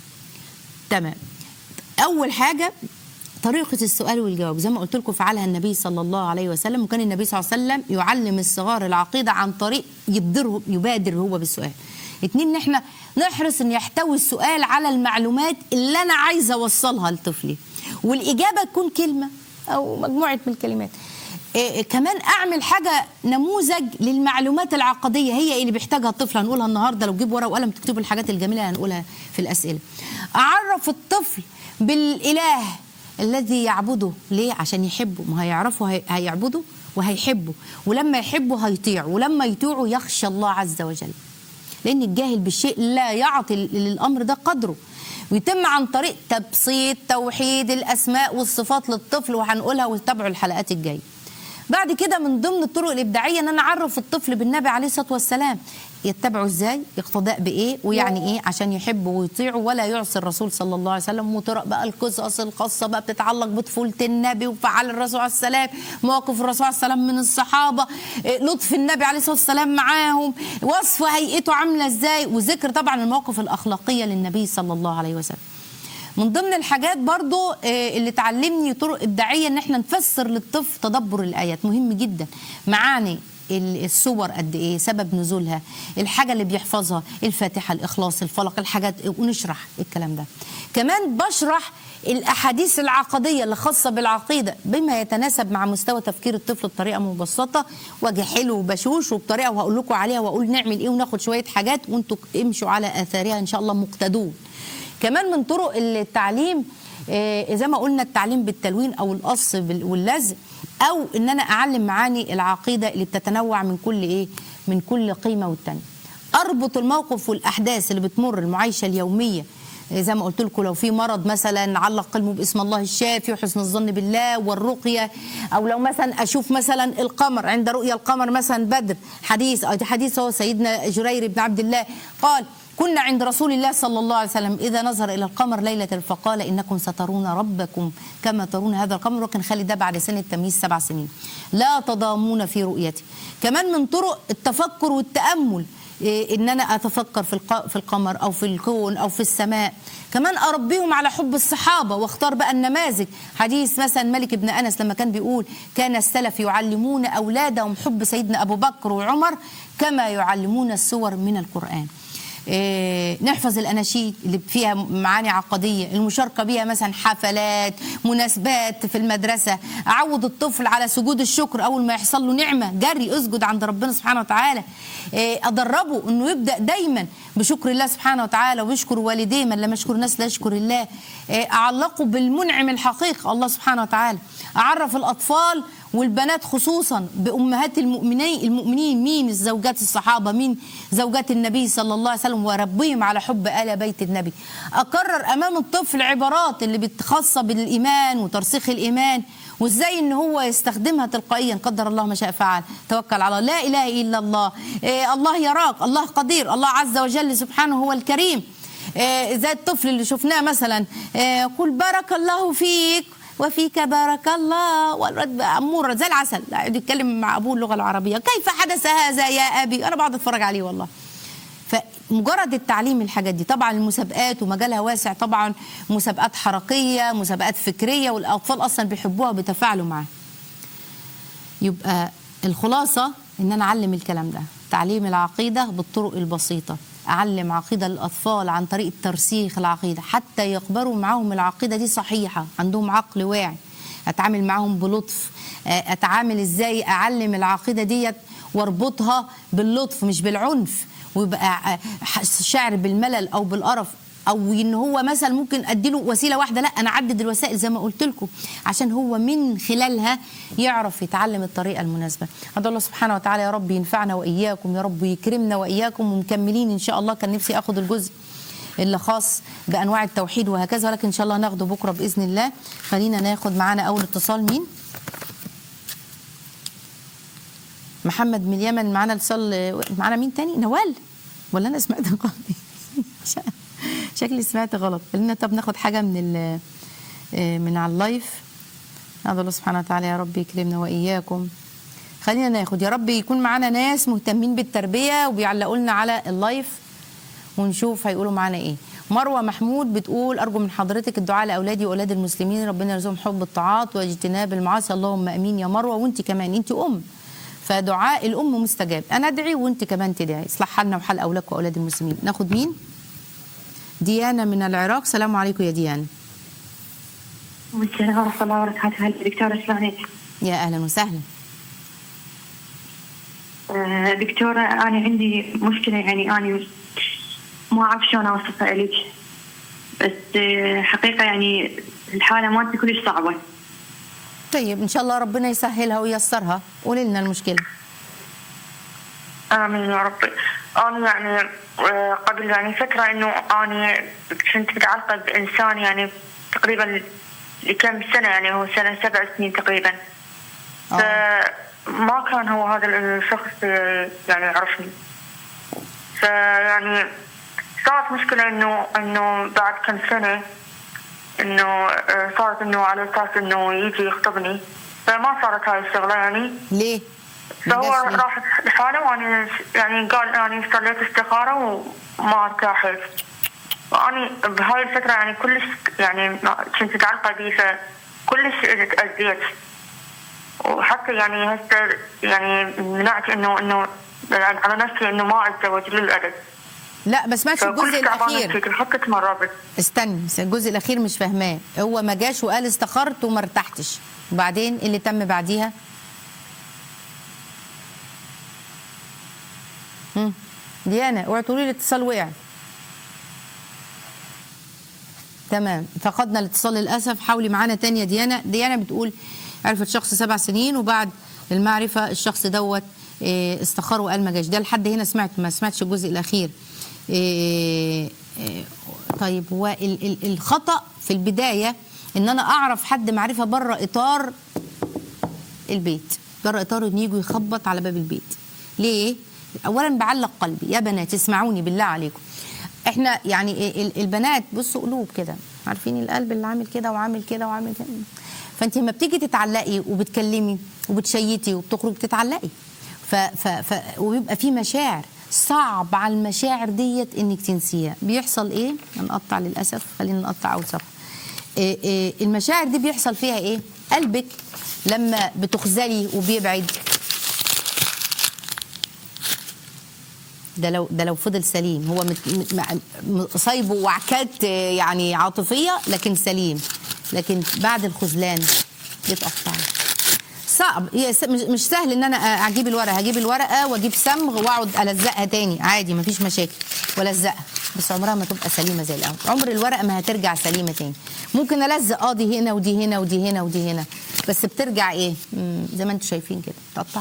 تمام اول حاجه طريقة السؤال والجواب زي ما قلت لكم فعلها النبي صلى الله عليه وسلم وكان النبي صلى الله عليه وسلم يعلم الصغار العقيدة عن طريق يبدره يبادر هو بالسؤال اتنين ان احنا نحرص ان يحتوي السؤال على المعلومات اللي انا عايزه اوصلها لطفلي والاجابه تكون كلمه او مجموعه من الكلمات إيه كمان اعمل حاجه نموذج للمعلومات العقديه هي ايه اللي بيحتاجها الطفل هنقولها النهارده لو جيب ورقه وقلم تكتبوا الحاجات الجميله اللي هنقولها في الاسئله اعرف الطفل بالاله الذي يعبده ليه عشان يحبه ما هيعرفه هي- هيعبده وهيحبه ولما يحبه هيطيع ولما يطيعه يخشى الله عز وجل لان الجاهل بالشيء لا يعطي للامر ده قدره ويتم عن طريق تبسيط توحيد الاسماء والصفات للطفل وهنقولها وتابعوا الحلقات الجايه بعد كده من ضمن الطرق الابداعيه ان انا اعرف الطفل بالنبي عليه الصلاه والسلام يتبعه ازاي اقتداء بايه ويعني ايه عشان يحبه ويطيعه ولا يعصي الرسول صلى الله عليه وسلم وتقرا بقى القصص الخاصه بقى بتتعلق بطفوله النبي وفعل الرسول عليه السلام مواقف الرسول عليه السلام من الصحابه إيه، لطف النبي عليه الصلاه والسلام معاهم وصف هيئته عامله ازاي وذكر طبعا المواقف الاخلاقيه للنبي صلى الله عليه وسلم من ضمن الحاجات برضو آه، اللي تعلمني طرق إبداعية إن احنا نفسر للطفل تدبر الآيات مهم جدا معاني ال- السور قد ايه سبب نزولها الحاجه اللي بيحفظها الفاتحه الاخلاص الفلق الحاجات ونشرح الكلام ده كمان بشرح الاحاديث العقديه اللي خاصه بالعقيده بما يتناسب مع مستوى تفكير الطفل بطريقه مبسطه وجه حلو وبشوش وبطريقه وهقول لكم عليها واقول نعمل ايه وناخد شويه حاجات وانتوا امشوا على اثارها ان شاء الله مقتدون كمان من طرق التعليم آه، زي ما قلنا التعليم بالتلوين او القص بال- واللزق او ان انا اعلم معاني العقيده اللي بتتنوع من كل ايه من كل قيمه والتانيه اربط الموقف والاحداث اللي بتمر المعايشه اليوميه آه، زي ما قلت لكم لو في مرض مثلا علق قلبه باسم الله الشافي وحسن الظن بالله والرقيه او لو مثلا اشوف مثلا القمر عند رؤيا القمر مثلا بدر حديث أو حديث هو سيدنا جرير بن عبد الله قال كنا عند رسول الله صلى الله عليه وسلم إذا نظر إلى القمر ليلة فقال إنكم سترون ربكم كما ترون هذا القمر وكان خالد ده بعد سن التمييز سبع سنين لا تضامون في رؤيته كمان من طرق التفكر والتأمل إيه، ان انا اتفكر في الق- في القمر او في الكون او في السماء كمان اربيهم على حب الصحابه واختار بقى النماذج حديث مثلا مالك بن انس لما كان بيقول كان السلف يعلمون اولادهم حب سيدنا ابو بكر وعمر كما يعلمون السور من القران إيه، نحفظ الاناشيد اللي فيها معاني عقديه المشاركه بيها مثلا حفلات مناسبات في المدرسه اعود الطفل على سجود الشكر اول ما يحصل له نعمه جري اسجد عند ربنا سبحانه وتعالى إيه، ادربه انه يبدا دايما بشكر الله سبحانه وتعالى ويشكر والديه من لم يشكر الناس لا يشكر الله إيه، اعلقه بالمنعم الحقيقي الله سبحانه وتعالى اعرف الاطفال والبنات خصوصا بامهات المؤمنين المؤمنين مين الزوجات الصحابه مين زوجات النبي صلى الله عليه وسلم وربهم على حب ال بيت النبي اكرر امام الطفل عبارات اللي بتخص بالايمان وترسيخ الايمان وازاي ان هو يستخدمها تلقائيا قدر الله ما شاء فعل توكل على الله لا اله الا الله إيه الله يراك الله قدير الله عز وجل سبحانه هو الكريم إيه زي الطفل اللي شفناه مثلا إيه قل بارك الله فيك وفيك بارك الله والولد امور زي العسل يقعد يتكلم مع ابوه اللغه العربيه كيف حدث هذا يا ابي انا بقعد اتفرج عليه والله فمجرد التعليم الحاجات دي طبعا المسابقات ومجالها واسع طبعا مسابقات حركيه مسابقات فكريه والاطفال اصلا بيحبوها وبيتفاعلوا معاها يبقى الخلاصه ان انا اعلم الكلام ده تعليم العقيده بالطرق البسيطه اعلم عقيده للاطفال عن طريق ترسيخ العقيده حتى يقبلوا معاهم العقيده دي صحيحه عندهم عقل واعي اتعامل معاهم بلطف اتعامل ازاي اعلم العقيده ديت واربطها باللطف مش بالعنف ويبقى شعر بالملل او بالقرف او ان هو مثلا ممكن اديله وسيله واحده لا انا اعدد الوسائل زي ما قلت لكم عشان هو من خلالها يعرف يتعلم الطريقه المناسبه هذا الله سبحانه وتعالى يا رب ينفعنا واياكم يا رب يكرمنا واياكم ومكملين ان شاء الله كان نفسي اخد الجزء اللي خاص بانواع التوحيد وهكذا ولكن ان شاء الله ناخده بكره باذن الله خلينا ناخد معانا اول اتصال مين محمد من اليمن معانا اتصال معانا مين تاني نوال ولا انا سمعت غلط شكلي سمعت غلط خلينا طب ناخد حاجه من ال من على اللايف هذا الله سبحانه وتعالى يا رب يكرمنا واياكم خلينا ناخد يا رب يكون معانا ناس مهتمين بالتربيه وبيعلقوا لنا على اللايف ونشوف هيقولوا معانا ايه مروه محمود بتقول ارجو من حضرتك الدعاء لاولادي واولاد المسلمين ربنا يرزقهم حب الطاعات واجتناب المعاصي اللهم امين يا مروه وانت كمان انت ام فدعاء الام مستجاب انا ادعي وانت كمان تدعي اصلح حالنا وحال اولادك واولاد المسلمين ناخد مين ديانا من العراق سلام عليكم يا ديانا السلام ورحمة الله وبركاته هلا دكتورة شلونك؟ يا اهلا وسهلا آه، دكتورة أنا عندي مشكلة يعني أنا ما أعرف شلون أوصفها إليك بس آه، حقيقة يعني الحالة مالتي كلش صعبة طيب ان شاء الله ربنا يسهلها وييسرها قولي لنا المشكله آمين يا رب أنا يعني آه، قبل يعني فترة إنه أنا كنت متعلقة بإنسان يعني تقريبا لكم سنة يعني هو سنة سبع سنين تقريبا آه. فما كان هو هذا الشخص آه، يعني يعرفني فيعني صارت مشكلة إنه إنه بعد كم سنة إنه آه، صارت إنه على أساس إنه يجي يخطبني فما صارت هاي الشغلة يعني ليه ما فهو جاش ليه؟ راح لحاله وانا يعني قال انا صليت استخاره وما ارتاحت واني بهاي الفتره يعني كلش يعني ما- كنت متعلقه به فكلش تاذيت وحتى يعني هسه يعني منعت انه انه يعني على نفسي انه ما اتزوج للابد لا ما سمعتش الجزء فكلش تعبانه الاخير فكر حتى تمرضت استني بس الجزء الاخير مش فاهماه هو ما جاش وقال استخرت وما ارتحتش وبعدين إيه اللي تم بعديها هم. ديانا اوعي تقولي لي الاتصال وقع تمام فقدنا الاتصال للاسف حاولي معانا تاني يا ديانا ديانا بتقول عرفت شخص سبع سنين وبعد المعرفه الشخص دوت إيه، استخار وقال ما جاش ده لحد هنا سمعت ما سمعتش الجزء الاخير إيه، إيه، طيب هو ال- ال- الخطا في البدايه ان انا اعرف حد معرفه بره اطار البيت بره اطار انه يجوا يخبط على باب البيت ليه اولا بعلق قلبي يا بنات اسمعوني بالله عليكم احنا يعني ال- البنات بصوا قلوب كده عارفين القلب اللي عامل كده وعامل كده وعامل كده فانت لما بتيجي تتعلقي وبتكلمي وبتشيتي وبتخرج تتعلقي ف ف ف وبيبقى في مشاعر صعب على المشاعر ديت انك تنسيها بيحصل ايه هنقطع للاسف خلينا نقطع اول صفحه إيه إيه المشاعر دي بيحصل فيها ايه قلبك لما بتخذلي وبيبعد ده لو ده لو فضل سليم هو مت- م- مع- م- صايبه وعكات آه، يعني عاطفيه لكن سليم لكن بعد الخذلان بيتقطع صعب هي س- مش مش سهل ان انا آه، اجيب الورقه هجيب الورقه واجيب صمغ واقعد الزقها تاني عادي مفيش مشاكل والزقها بس عمرها ما تبقى سليمه زي الاول عمر الورقه ما هترجع سليمه تاني ممكن الزق اه دي هنا ودي هنا ودي هنا ودي هنا بس بترجع ايه مم، زي ما انتم شايفين كده تقطع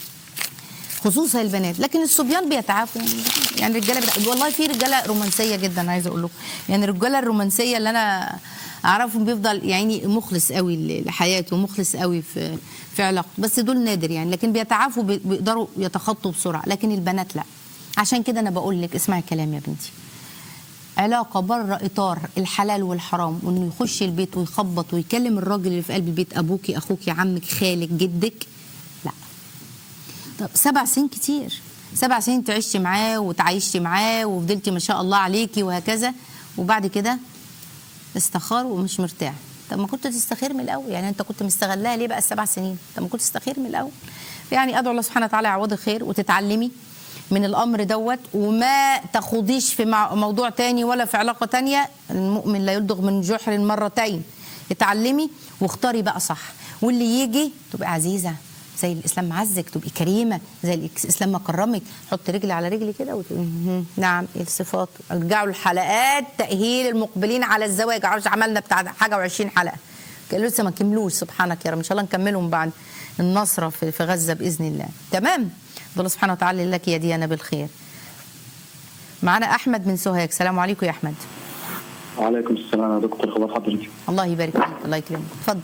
خصوصا البنات لكن الصبيان بيتعافوا يعني يعني الرجاله بتع... والله في رجاله رومانسيه جدا عايزه اقول لكم يعني الرجاله الرومانسيه اللي انا اعرفهم بيفضل يعني مخلص قوي ل- لحياته ومخلص قوي في في علاقته بس دول نادر يعني لكن بيتعافوا بي- بيقدروا يتخطوا بسرعه لكن البنات لا عشان كده انا بقول لك اسمعي الكلام يا بنتي علاقة بره إطار الحلال والحرام وإنه يخش البيت ويخبط ويكلم الراجل اللي في قلب البيت أبوكي أخوكي عمك خالك جدك لا طب سبع سنين كتير سبع سنين انت عشتي معاه وتعايشتي معاه وفضلتي ما شاء الله عليكي وهكذا وبعد كده استخار ومش مرتاح طب ما كنت تستخير من الاول يعني انت كنت مستغلها ليه بقى السبع سنين طب ما كنت تستخير من الاول يعني ادعو الله سبحانه وتعالى يعوضك خير وتتعلمي من الامر دوت وما تخوضيش في مع- موضوع تاني ولا في علاقه تانية المؤمن لا يلدغ من جحر مرتين اتعلمي واختاري بقى صح واللي يجي تبقى عزيزه زي الاسلام معزك تبقي كريمه زي الاسلام ما كرمك حط رجلي على رجلي كده وتقولي مهم. نعم ايه الصفات ارجعوا الحلقات تاهيل المقبلين على الزواج عارف عملنا بتاع حاجه و20 حلقه كان لسه ما كملوش سبحانك يا رب ان شاء الله نكملهم بعد النصره في في غزه باذن الله تمام الله سبحانه وتعالى لك يدينا بالخير معانا احمد من سوهاج السلام عليكم يا احمد وعليكم السلام يا دكتور خبر حضرتك الله يبارك فيك الله يكرمك اتفضل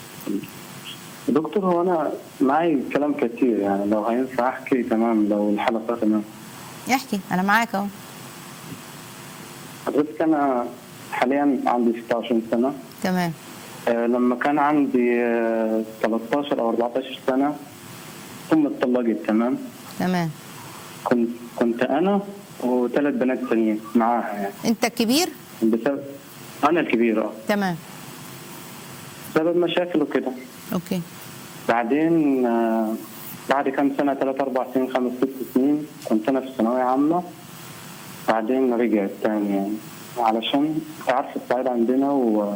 دكتور هو انا معي كلام كتير يعني لو هينفع احكي تمام لو الحلقه تمام احكي انا معاك اهو حضرتك انا حاليا عندي 26 سنه تمام آه لما كان عندي آه 13 او 14 سنه امي اتطلقت تمام تمام كنت كنت انا وثلاث بنات تانيين معاها يعني انت الكبير بسبب انا الكبير اه تمام بسبب مشاكل وكده اوكي بعدين آه، بعد كم سنة ثلاث أربع سنين خمس ست سنين كنت أنا في ثانوية عامة بعدين رجعت تاني يعني علشان تعرف الصعيد عندنا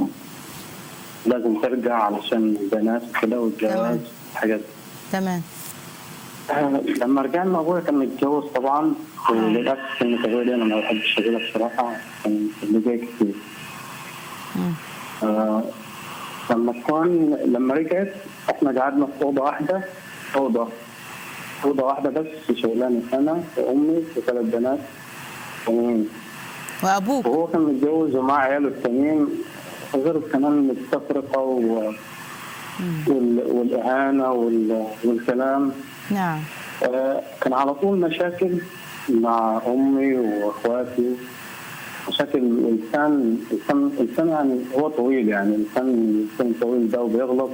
ولازم ترجع علشان البنات وكده تمام. والجواز حاجات تمام آه، لما رجعنا أبويا كان متجوز طبعا وللأسف كلمة أبويا دي أنا ما بحبش أقولها بصراحة كان بيضايق كتير مم. آه، لما كان لما رجعت احنا قعدنا في اوضه واحده اوضه اوضه واحده بس شغلانه انا وامي وثلاث بنات تانيين وابوك وهو كان متجوز ومعاه عياله التانيين غير كمان التفرقه و... وال... والاهانه وال... والكلام نعم آه، كان على طول مشاكل مع امي واخواتي مشاكل الانسان الانسان الانسان يعني هو طويل يعني الانسان الانسان طويل ده وبيغلط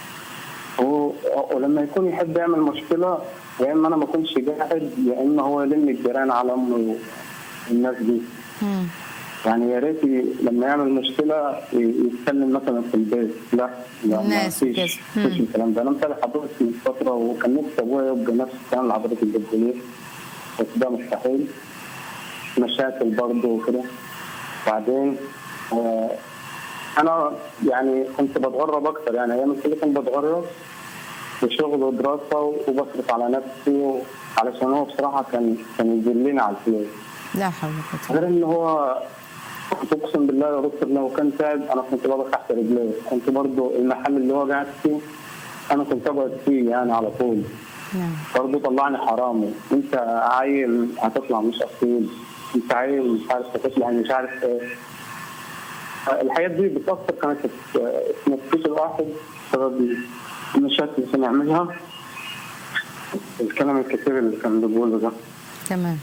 هو ولما يكون يحب يعمل مشكله يا اما انا ما اكونش قاعد يا اما هو يلم الجيران على امي والناس دي مم. يعني يا ريت ي- لما يعمل مشكله ي- يتكلم مثلا في البيت لا لا ما الناس فيش وكده. فيش مم. الكلام ده انا متابع حضرتك من فتره وكان نفسي ابويا يبقى نفس الكلام اللي حضرتك بتقوليه بس ده مستحيل مشاكل برضه وكده بعدين آه انا يعني كنت بتغرب اكتر يعني ايام الكليه كنت بتغرب وشغل ودراسه وبصرف على نفسي علشان هو بصراحه كان كان يدلني على الفلوس لا حول ولا قوه غير ان هو كنت اقسم بالله يا دكتور لو كان تعب انا كنت بقعد تحت رجليه كنت برضه المحل اللي هو قاعد فيه انا كنت اقعد فيه يعني على طول نعم برضه طلعني حرامي انت عيل هتطلع مش اصيل انت عيل مش عارف هتطلع مش عارف ايه الحاجات دي بتأثر كانت في في نفسية الواحد بسبب المشاكل اللي كان يعملها الكلام الكثير اللي كان بيقوله ده تمام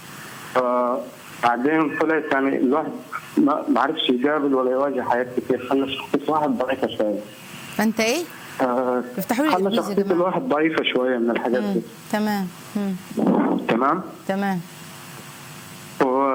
فبعدين طلعت يعني الواحد ما ما عرفش يقابل ولا يواجه حياة كتير خلى شخصية الواحد ضعيفة شوية فانت ايه آه، افتحوا لي خلى الإنجليزي يا شخصية جماعة. الواحد ضعيفة شوية من الحاجات مم. دي تمام مم. تمام تمام و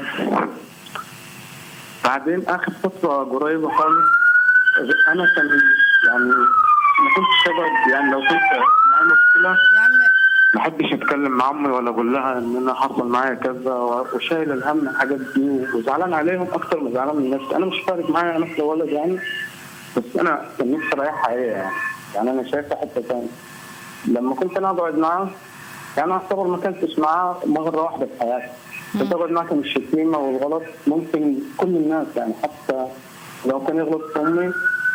بعدين اخر فتره قريبه خالص انا كان يعني ما كنتش ابعد يعني لو كنت معايا مشكله يا عم ما احبش اتكلم مع امي ولا اقول لها ان انا حصل معايا كذا وشايل الهم من الحاجات دي وزعلان عليهم اكتر ما زعلان من نفسي انا مش فارق معايا نفس الولد يعني بس انا كان نفسي اريحها هي يعني يعني انا شايفها حته ثانيه لما كنت انا اقعد معاه يعني انا اعتبر ما كنتش معاه مره واحده في حياتي كنت اقعد معاه كان الشتيمه والغلط ممكن كل الناس يعني حتى لو كان يغلط في امي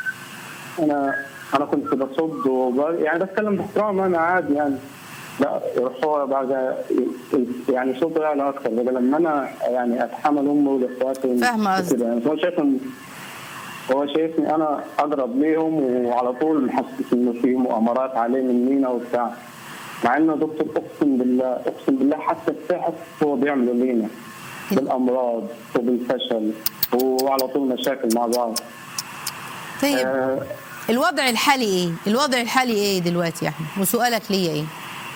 انا انا كنت بصد وب... يعني بتكلم باحترام انا عادي يعني لا يروح هو بعد يعني صوته يعلى اكثر بقى لما انا يعني اتحمل امي واخواتي فاهمة قصدك. كده يعني هو شايف إن- هو شايفني انا اقرب ليهم وعلى طول محسس انه في مؤامرات عليه منينا وبتاع مع انه دكتور اقسم بالله اقسم بالله حتى السحر هو بيعمله لينا بالامراض وبالفشل وعلى طول مشاكل مع بعض طيب آه، الوضع الحالي ايه الوضع الحالي ايه دلوقتي يا احمد وسؤالك ليا ايه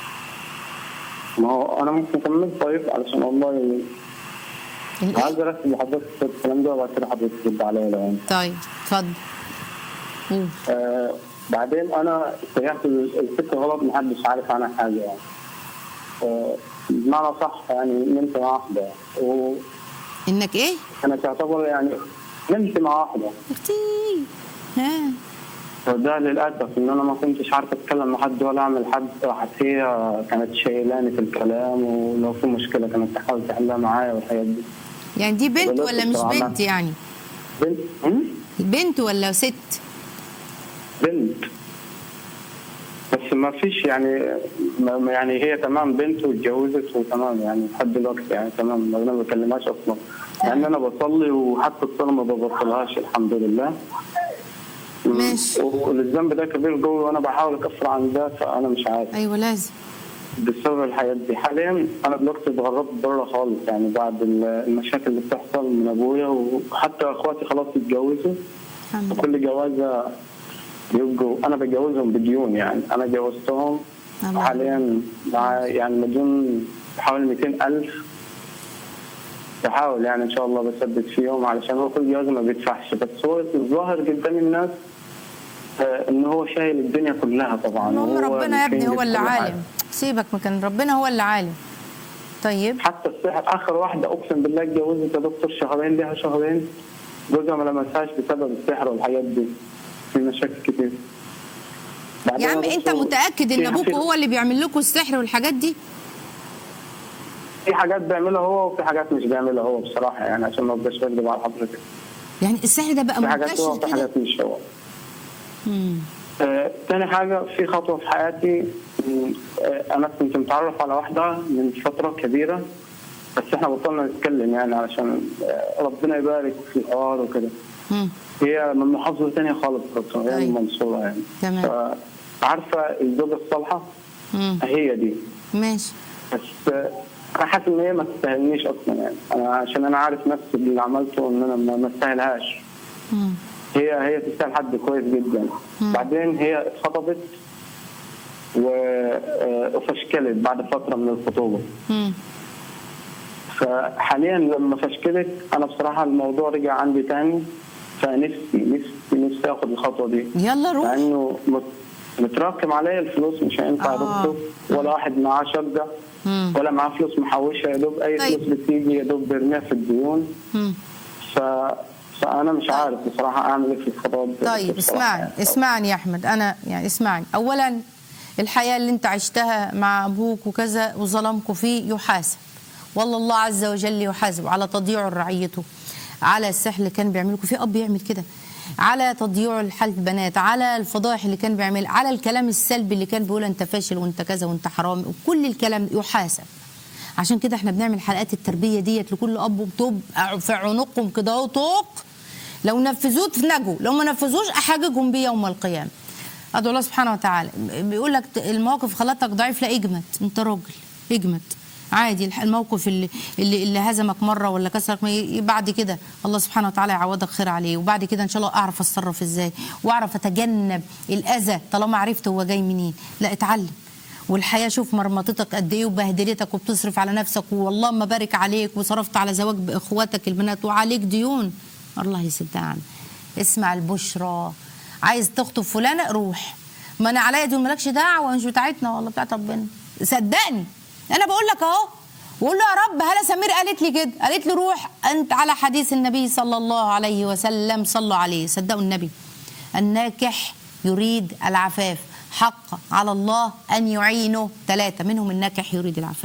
ما هو انا ممكن اكمل طيب علشان والله الإيه؟ عايز اركز لحضرتك في الكلام ده وبعد كده حضرتك ترد عليا لو انت طيب اتفضل قول. آه بعدين انا اتجهت الفكره غلط محدش عارف عنها حاجه يعني آه بمعنى صح يعني نمت مع واحده وانا انك ايه تعتبر يعني نمت مع واحده اختي ها وده للاسف ان انا ما كنتش عارف اتكلم مع حد ولا اعمل حد راحت هي كانت شايلاني في الكلام ولو في مشكله كانت تحاول تحلها معايا والحاجات دي يعني دي بنت ولكن ولا مش طبعاً. بنت يعني بنت هم؟ بنت ولا ست بنت بس ما فيش يعني ما ما- يعني هي تمام بنت واتجوزت وتمام يعني لحد دلوقتي يعني تمام انا ما بكلمهاش اصلا يعني انا بصلي وحتى الصلاه ما ببطلهاش الحمد لله ماشي. والذنب ده كبير جوي وانا بحاول اكفر عن ده فانا مش عارف ايوه لازم بسبب الحاجات دي حاليا انا دلوقتي اتغربت بره خالص يعني بعد ال- المشاكل اللي بتحصل من ابويا وحتى اخواتي خلاص اتجوزوا الحمد لله وكل جوازه بيبقوا انا بجوزهم بديون يعني انا جوزتهم الله. حاليا مع يعني مديون بحوالي 200000 بحاول يعني ان شاء الله بسدد فيهم علشان هو كل جواز ما بيدفعش بس هو الظاهر قدام الناس آه، ان هو شايل الدنيا كلها طبعا المهم وهو ربنا يا ابني بينجز هو اللي كل حاجة. عالم سيبك مكان ربنا هو اللي عالم طيب حتى السحر اخر واحده اقسم بالله اتجوزت يا دكتور شهرين ليها شهرين جوزها ما لمسهاش بسبب السحر والحاجات دي في مشاكل كتير بعدين يا عم يا انت دكتور، متاكد ان في- ابوك في- هو اللي بيعمل لكم السحر والحاجات دي في حاجات بيعملها هو وفي حاجات مش بيعملها هو بصراحه يعني عشان ما ابقاش بكذب على حضرتك يعني السحر ده بقى في حاجات هو منتشر وفي كده حاجات مش هو مم. آه، تاني حاجة في خطوة في حياتي مم، آه، أنا كنت متعرف على واحدة من فترة كبيرة بس إحنا بطلنا نتكلم يعني علشان آه، ربنا يبارك في الحوار وكده مم. هي من محافظة تانية خالص برضه هي أيوة. من المنصورة يعني تمام. ف- عارفة الزوجة الصالحة مم. هي دي ماشي بس آه، أنا حاسس إن هي ما تستاهلنيش أصلا يعني أنا عشان أنا عارف نفسي اللي عملته إن أنا ما ما استاهلهاش مم. هي هي تستاهل حد كويس جدا مم. بعدين هي اتخطبت و- آه، وفشكلت بعد فتره من الخطوبه مم. فحاليا لما فشكلت انا بصراحه الموضوع رجع عندي تاني فنفسي نفسي نفسي اخد الخطوه دي يلا مع روح انه مت- متراكم عليا الفلوس مش هينفع آه. دكتور ولا واحد معاه شقه مم. ولا معاه فلوس محوشه يا دوب اي طيب. فلوس بتيجي يا دوب برميها في الديون مم. ف فانا مش عارف بصراحه اعمل ايه في الخطوات دي طيب بصراحة اسمعني يعني. اسمعني يا احمد انا يعني اسمعني اولا الحياه اللي انت عشتها مع ابوك وكذا وظلمكوا فيه يحاسب والله الله عز وجل يحاسب على تضييعه لرعيته على السحر اللي كان بيعمله في اب يعمل كده على تضييعه لحاله البنات على الفضائح اللي كان بيعمل على الكلام السلبي اللي كان بيقول انت فاشل وانت كذا وانت حرامي وكل الكلام يحاسب عشان كده احنا بنعمل حلقات التربيه ديت لكل اب وبتبقى في عنقهم كده اهو طوق لو نفذوه نجوا لو ما نفذوش احاججهم بيه يوم القيامه ادعو الله سبحانه وتعالى بيقول لك المواقف خلتك ضعيف لا اجمد انت راجل اجمد عادي الح- الموقف اللي اللي, اللي هزمك مره ولا كسرك ما ي- بعد كده الله سبحانه وتعالى يعوضك خير عليه وبعد كده ان شاء الله اعرف اتصرف ازاي واعرف اتجنب الاذى طالما عرفت هو جاي منين لا اتعلم والحياه شوف مرمطتك قد ايه وبهدلتك وبتصرف على نفسك والله ما بارك عليك وصرفت على زواج باخواتك البنات وعليك ديون الله يسدها عنك اسمع البشرى عايز تخطب فلانه روح ما انا عليا دول مالكش دعوه مش بتاعتنا والله بتاعت ربنا صدقني انا بقول لك اهو وقول له يا رب هلا سمير قالت لي كده قالت لي روح انت على حديث النبي صلى الله عليه وسلم صلوا عليه صدقوا النبي الناكح يريد العفاف حق على الله ان يعينه ثلاثه منهم الناكح يريد العفاف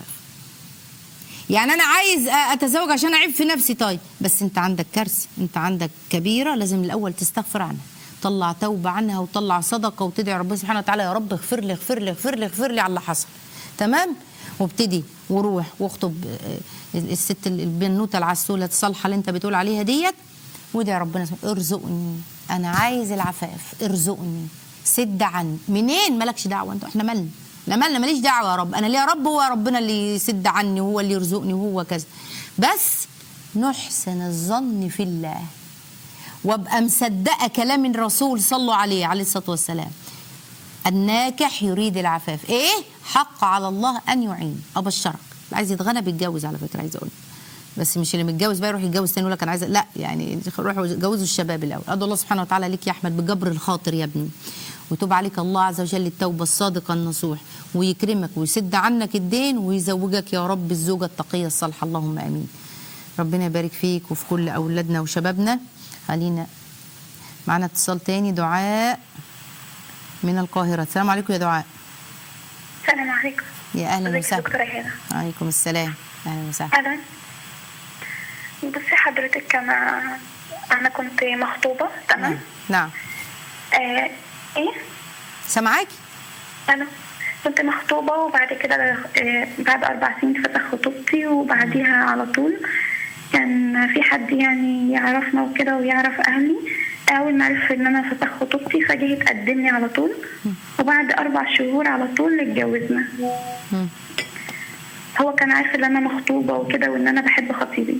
يعني انا عايز اتزوج عشان اعيب في نفسي طيب بس انت عندك كارثه انت عندك كبيره لازم الاول تستغفر عنها طلع توبه عنها وطلع صدقه وتدعي ربنا سبحانه وتعالى يا رب اغفر لي اغفر لي اغفر لي اغفر لي على اللي حصل تمام وابتدي وروح واخطب آه، الست البنوته العسوله الصالحه اللي انت بتقول عليها ديت وادعي ربنا سبحانه ارزقني انا عايز العفاف ارزقني سد عني منين مالكش دعوه انت احنا مالنا لا مالنا ماليش دعوه يا رب انا ليه يا رب هو ربنا اللي يسد عني وهو اللي يرزقني وهو كذا بس نحسن الظن في الله وابقى مصدقه كلام الرسول صلوا عليه عليه الصلاه والسلام الناكح يريد العفاف ايه حق على الله ان يعين ابشرك اللي عايز يتغنى بيتجوز على فكره عايز اقول بس مش اللي متجوز بقى يروح يتجوز تاني يقول لك انا عايز لا يعني روحوا جوزوا الشباب الاول ادعو الله سبحانه وتعالى ليك يا احمد بجبر الخاطر يا ابني وتوب عليك الله عز وجل التوبه الصادقه النصوح ويكرمك ويسد عنك الدين ويزوجك يا رب الزوجه التقيه الصالحه اللهم امين ربنا يبارك فيك وفي كل اولادنا وشبابنا خلينا معنا اتصال تاني دعاء من القاهره السلام عليكم يا دعاء السلام عليكم يا اهلا ازيك يا وسهلا دكتورة هنا عليكم السلام اهلا وسهلا اهلا بصي حضرتك انا انا كنت مخطوبة تمام نعم آه ايه سامعاكي انا كنت مخطوبة وبعد كده آه بعد اربع سنين فتح خطوبتي وبعديها على طول كان في حد يعني يعرفنا وكده ويعرف اهلي اول ما عرف ان انا فتح خطوبتي فجه يتقدم لي على طول وبعد اربع شهور على طول اتجوزنا مم. هو كان عارف ان انا مخطوبه وكده وان انا بحب خطيبي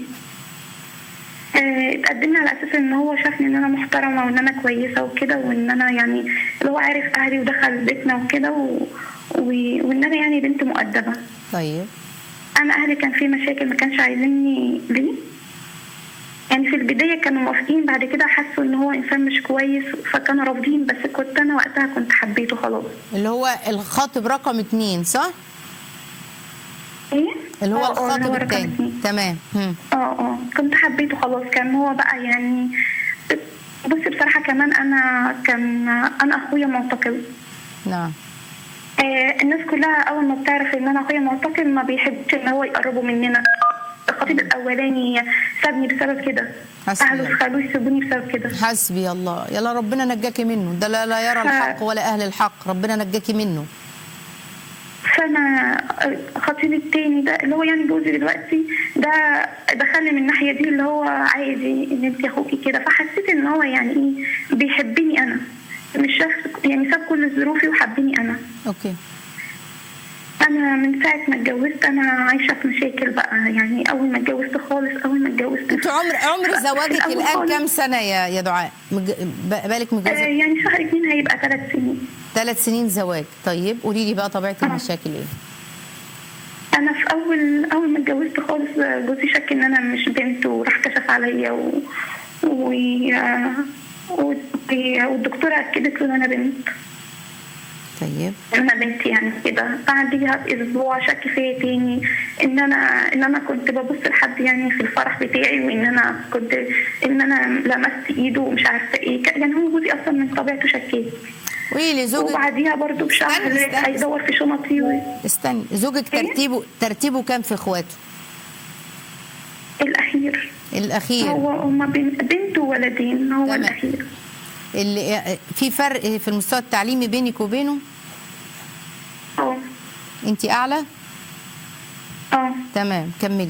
آه، اتقدم لي على اساس ان هو شافني ان انا محترمه وان انا كويسه وكده وان انا يعني اللي هو عارف اهلي ودخل بيتنا وكده و... و... وان انا يعني بنت مؤدبه طيب انا اهلي كان في مشاكل ما كانش عايزيني ليه يعني في البدايه كانوا موافقين بعد كده حسوا ان هو انسان مش كويس فكانوا رافضين بس كنت انا وقتها كنت حبيته خلاص اللي هو الخاطب رقم اتنين صح؟ ايه اللي هو آه، آه، الخاطب رقم التاني اتنين. تمام مم. اه اه كنت حبيته خلاص كان هو بقى يعني بصي بصراحة كمان أنا كان أنا أخويا معتقل نعم آه الناس كلها أول ما بتعرف إن أنا أخويا معتقل ما بيحبش إن هو يقربوا مننا الخطيب الأولاني سابني بسبب كده حسبي أهله الله. خلوه يسيبوني بسبب كده حسبي الله يلا ربنا نجاكي منه ده لا, لا يرى الحق ولا اهل الحق ربنا نجاكي منه فانا خطيبي التاني ده اللي هو يعني جوزي دلوقتي ده دخلني من الناحيه دي اللي هو عادي ان انت اخوكي كده فحسيت ان هو يعني ايه بيحبني انا مش شاف يعني ساب كل ظروفي وحبني انا اوكي انا من ساعه ما اتجوزت انا عايشه في مشاكل بقى يعني اول ما اتجوزت خالص اول ما اتجوزت انت عمر عمر في زواجك الأول الان خالص، كام سنه يا يا دعاء مج... ب- بالك آه، متجوزه يعني شهر اتنين هيبقى ثلاث سنين ثلاث سنين زواج طيب قولي لي بقى طبيعه آه. المشاكل ايه انا في اول اول ما اتجوزت خالص جوزي شك ان انا مش بنت وراح كشف عليا و... و... و... والدكتوره اكدت له ان انا بنت طيب ان انا بنت يعني كده بعديها باسبوع شك فيا تاني ان انا ان انا كنت ببص لحد يعني في الفرح بتاعي وان انا كنت ان انا لمست ايده ومش عارفه ايه يعني هو جوزي اصلا من طبيعته شكاك قولي لي زوجك وبعديها برضو بشهر استني، استني. هيدور في شنطي و... استني زوجك إيه؟ ترتيبه ترتيبه كام في اخواته الاخير الاخير هو هما بين بنت وولدين هو تمام. الاخير اللي في فرق في المستوى التعليمي بينك وبينه اه انت اعلى اه تمام كملي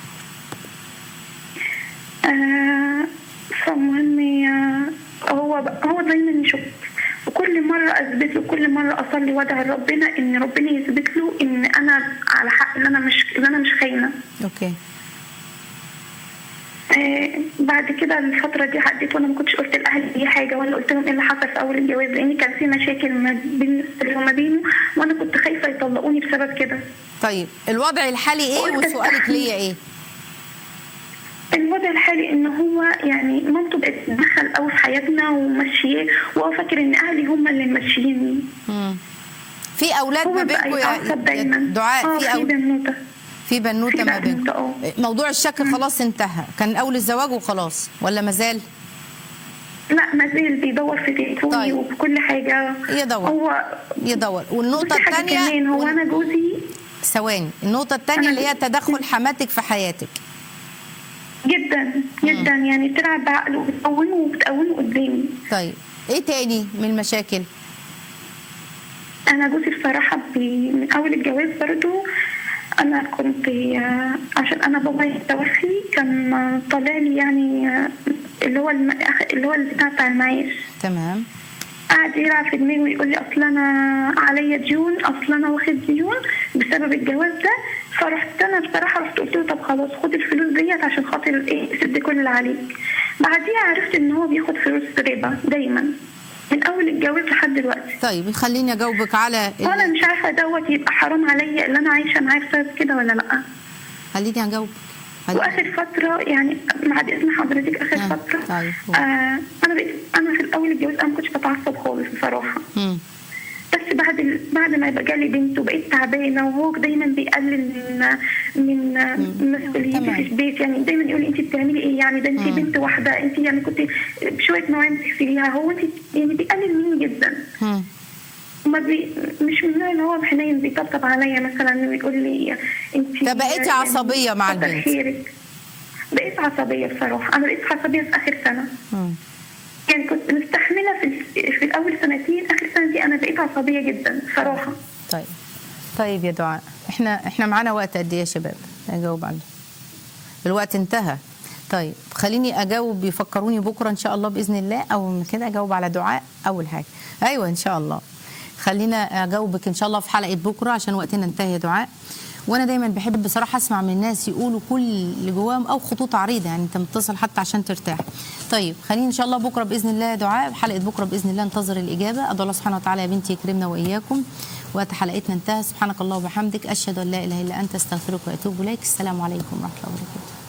آه، فالمهم آه، هو ب- هو دايما يشك وكل مرة أثبت له كل مرة أصلي وأدعي لربنا إن ربنا يثبت له إن أنا على حق إن أنا مش إن أنا مش خاينة اوكي آه، بعد كده الفترة دي عدت وأنا ما كنتش قلت لأهلي أي حاجة ولا قلت لهم إيه اللي حصل في أول الجواز لأن كان في مشاكل ما بين اللي وما بينه وأنا كنت خايفة يطلقوني بسبب كده طيب الوضع الحالي ايه قلت وسؤالك استحمل. ليا ايه الوضع الحالي ان هو يعني مامته بقت تتدخل قوي في حياتنا ومشيه وهو فاكر ان اهلي هم اللي ماشييني مم. في في اولاد هو ما بقى بينكم يتعصب دايما دعاء اه في في أول... بنوته في بنوته في ما بنوتة، بينكم اه. موضوع الشك خلاص انتهى كان اول الزواج وخلاص ولا ما زال لا ما زال بيدور في تليفوني طيب. وفي كل حاجه يدور. هو يدور والنقطه بصي حاجة الثانيه كمان هو انا جوزي ثواني النقطه الثانيه أنا- اللي هي تدخل حماتك في حياتك جدا جدا يعني بتلعب بعقله وبتقومه وبتقومه قدامي طيب ايه تاني من المشاكل انا جوزي بصراحه بي- من اول الجواز برضو انا كنت آه، عشان انا بابايا توفي كان آه، طالع لي يعني آه، اللي هو الم... اللي هو البتاع بتاع المعاش تمام قعد يلعب في دماغي ويقول لي اصل انا عليا ديون اصل انا واخد ديون بسبب الجواز ده فرحت انا بصراحه رحت قلت له طب خلاص خد الفلوس ديت عشان خاطر ايه سد كل اللي عليك بعديها عرفت ان هو بياخد فلوس ربا دايما من اول الجواز لحد دلوقتي طيب خليني اجاوبك على ال- وانا مش عارفه دوت يبقى حرام عليا اللي انا عايشه معاه بسبب كده ولا لا خليني اجاوبك خليني- واخر فتره يعني بعد اذن حضرتك اخر آه، فتره طيب. آه انا بقيت انا في الاول الجواز انا ما كنتش بتعصب خالص بصراحه مم. بس بعد ال... بعد ما يبقى جالي بنت وبقيت تعبانه وهو دايما بيقلل من من مسؤوليتي تمام. في البيت يعني دايما يقول لي انت بتعملي ايه يعني ده انت بنت واحده انت يعني كنت بشويه مواعين تغسليها هو انت يعني بيقلل مني جدا مم. ما بي مش من النوع اللي هو حنين بيطبطب عليا مثلا ويقول لي انت فبقيتي عصبية مع كتر البنت. خيرك. بقيت عصبيه بصراحه انا بقيت عصبيه في اخر سنه مم. يعني كنت مستحمله في ال- في الاول سنتين اخر سنه دي انا بقيت عصبيه جدا بصراحه طيب طيب يا دعاء احنا احنا معانا وقت قد ايه يا شباب اجاوب عنه الوقت انتهى طيب خليني اجاوب يفكروني بكره ان شاء الله باذن الله او من كده اجاوب على دعاء اول حاجه ايوه ان شاء الله خلينا اجاوبك ان شاء الله في حلقه بكره عشان وقتنا انتهى يا دعاء وانا دايما بحب بصراحه اسمع من الناس يقولوا كل اللي جواهم او خطوط عريضه يعني انت متصل حتى عشان ترتاح طيب خلينا ان شاء الله بكره باذن الله يا دعاء حلقه بكره باذن الله انتظر الاجابه ادعو الله سبحانه وتعالى يا بنتي يكرمنا واياكم وقت حلقتنا انتهى سبحانك الله وبحمدك اشهد ان لا اله الا انت استغفرك واتوب اليك السلام عليكم ورحمه الله وبركاته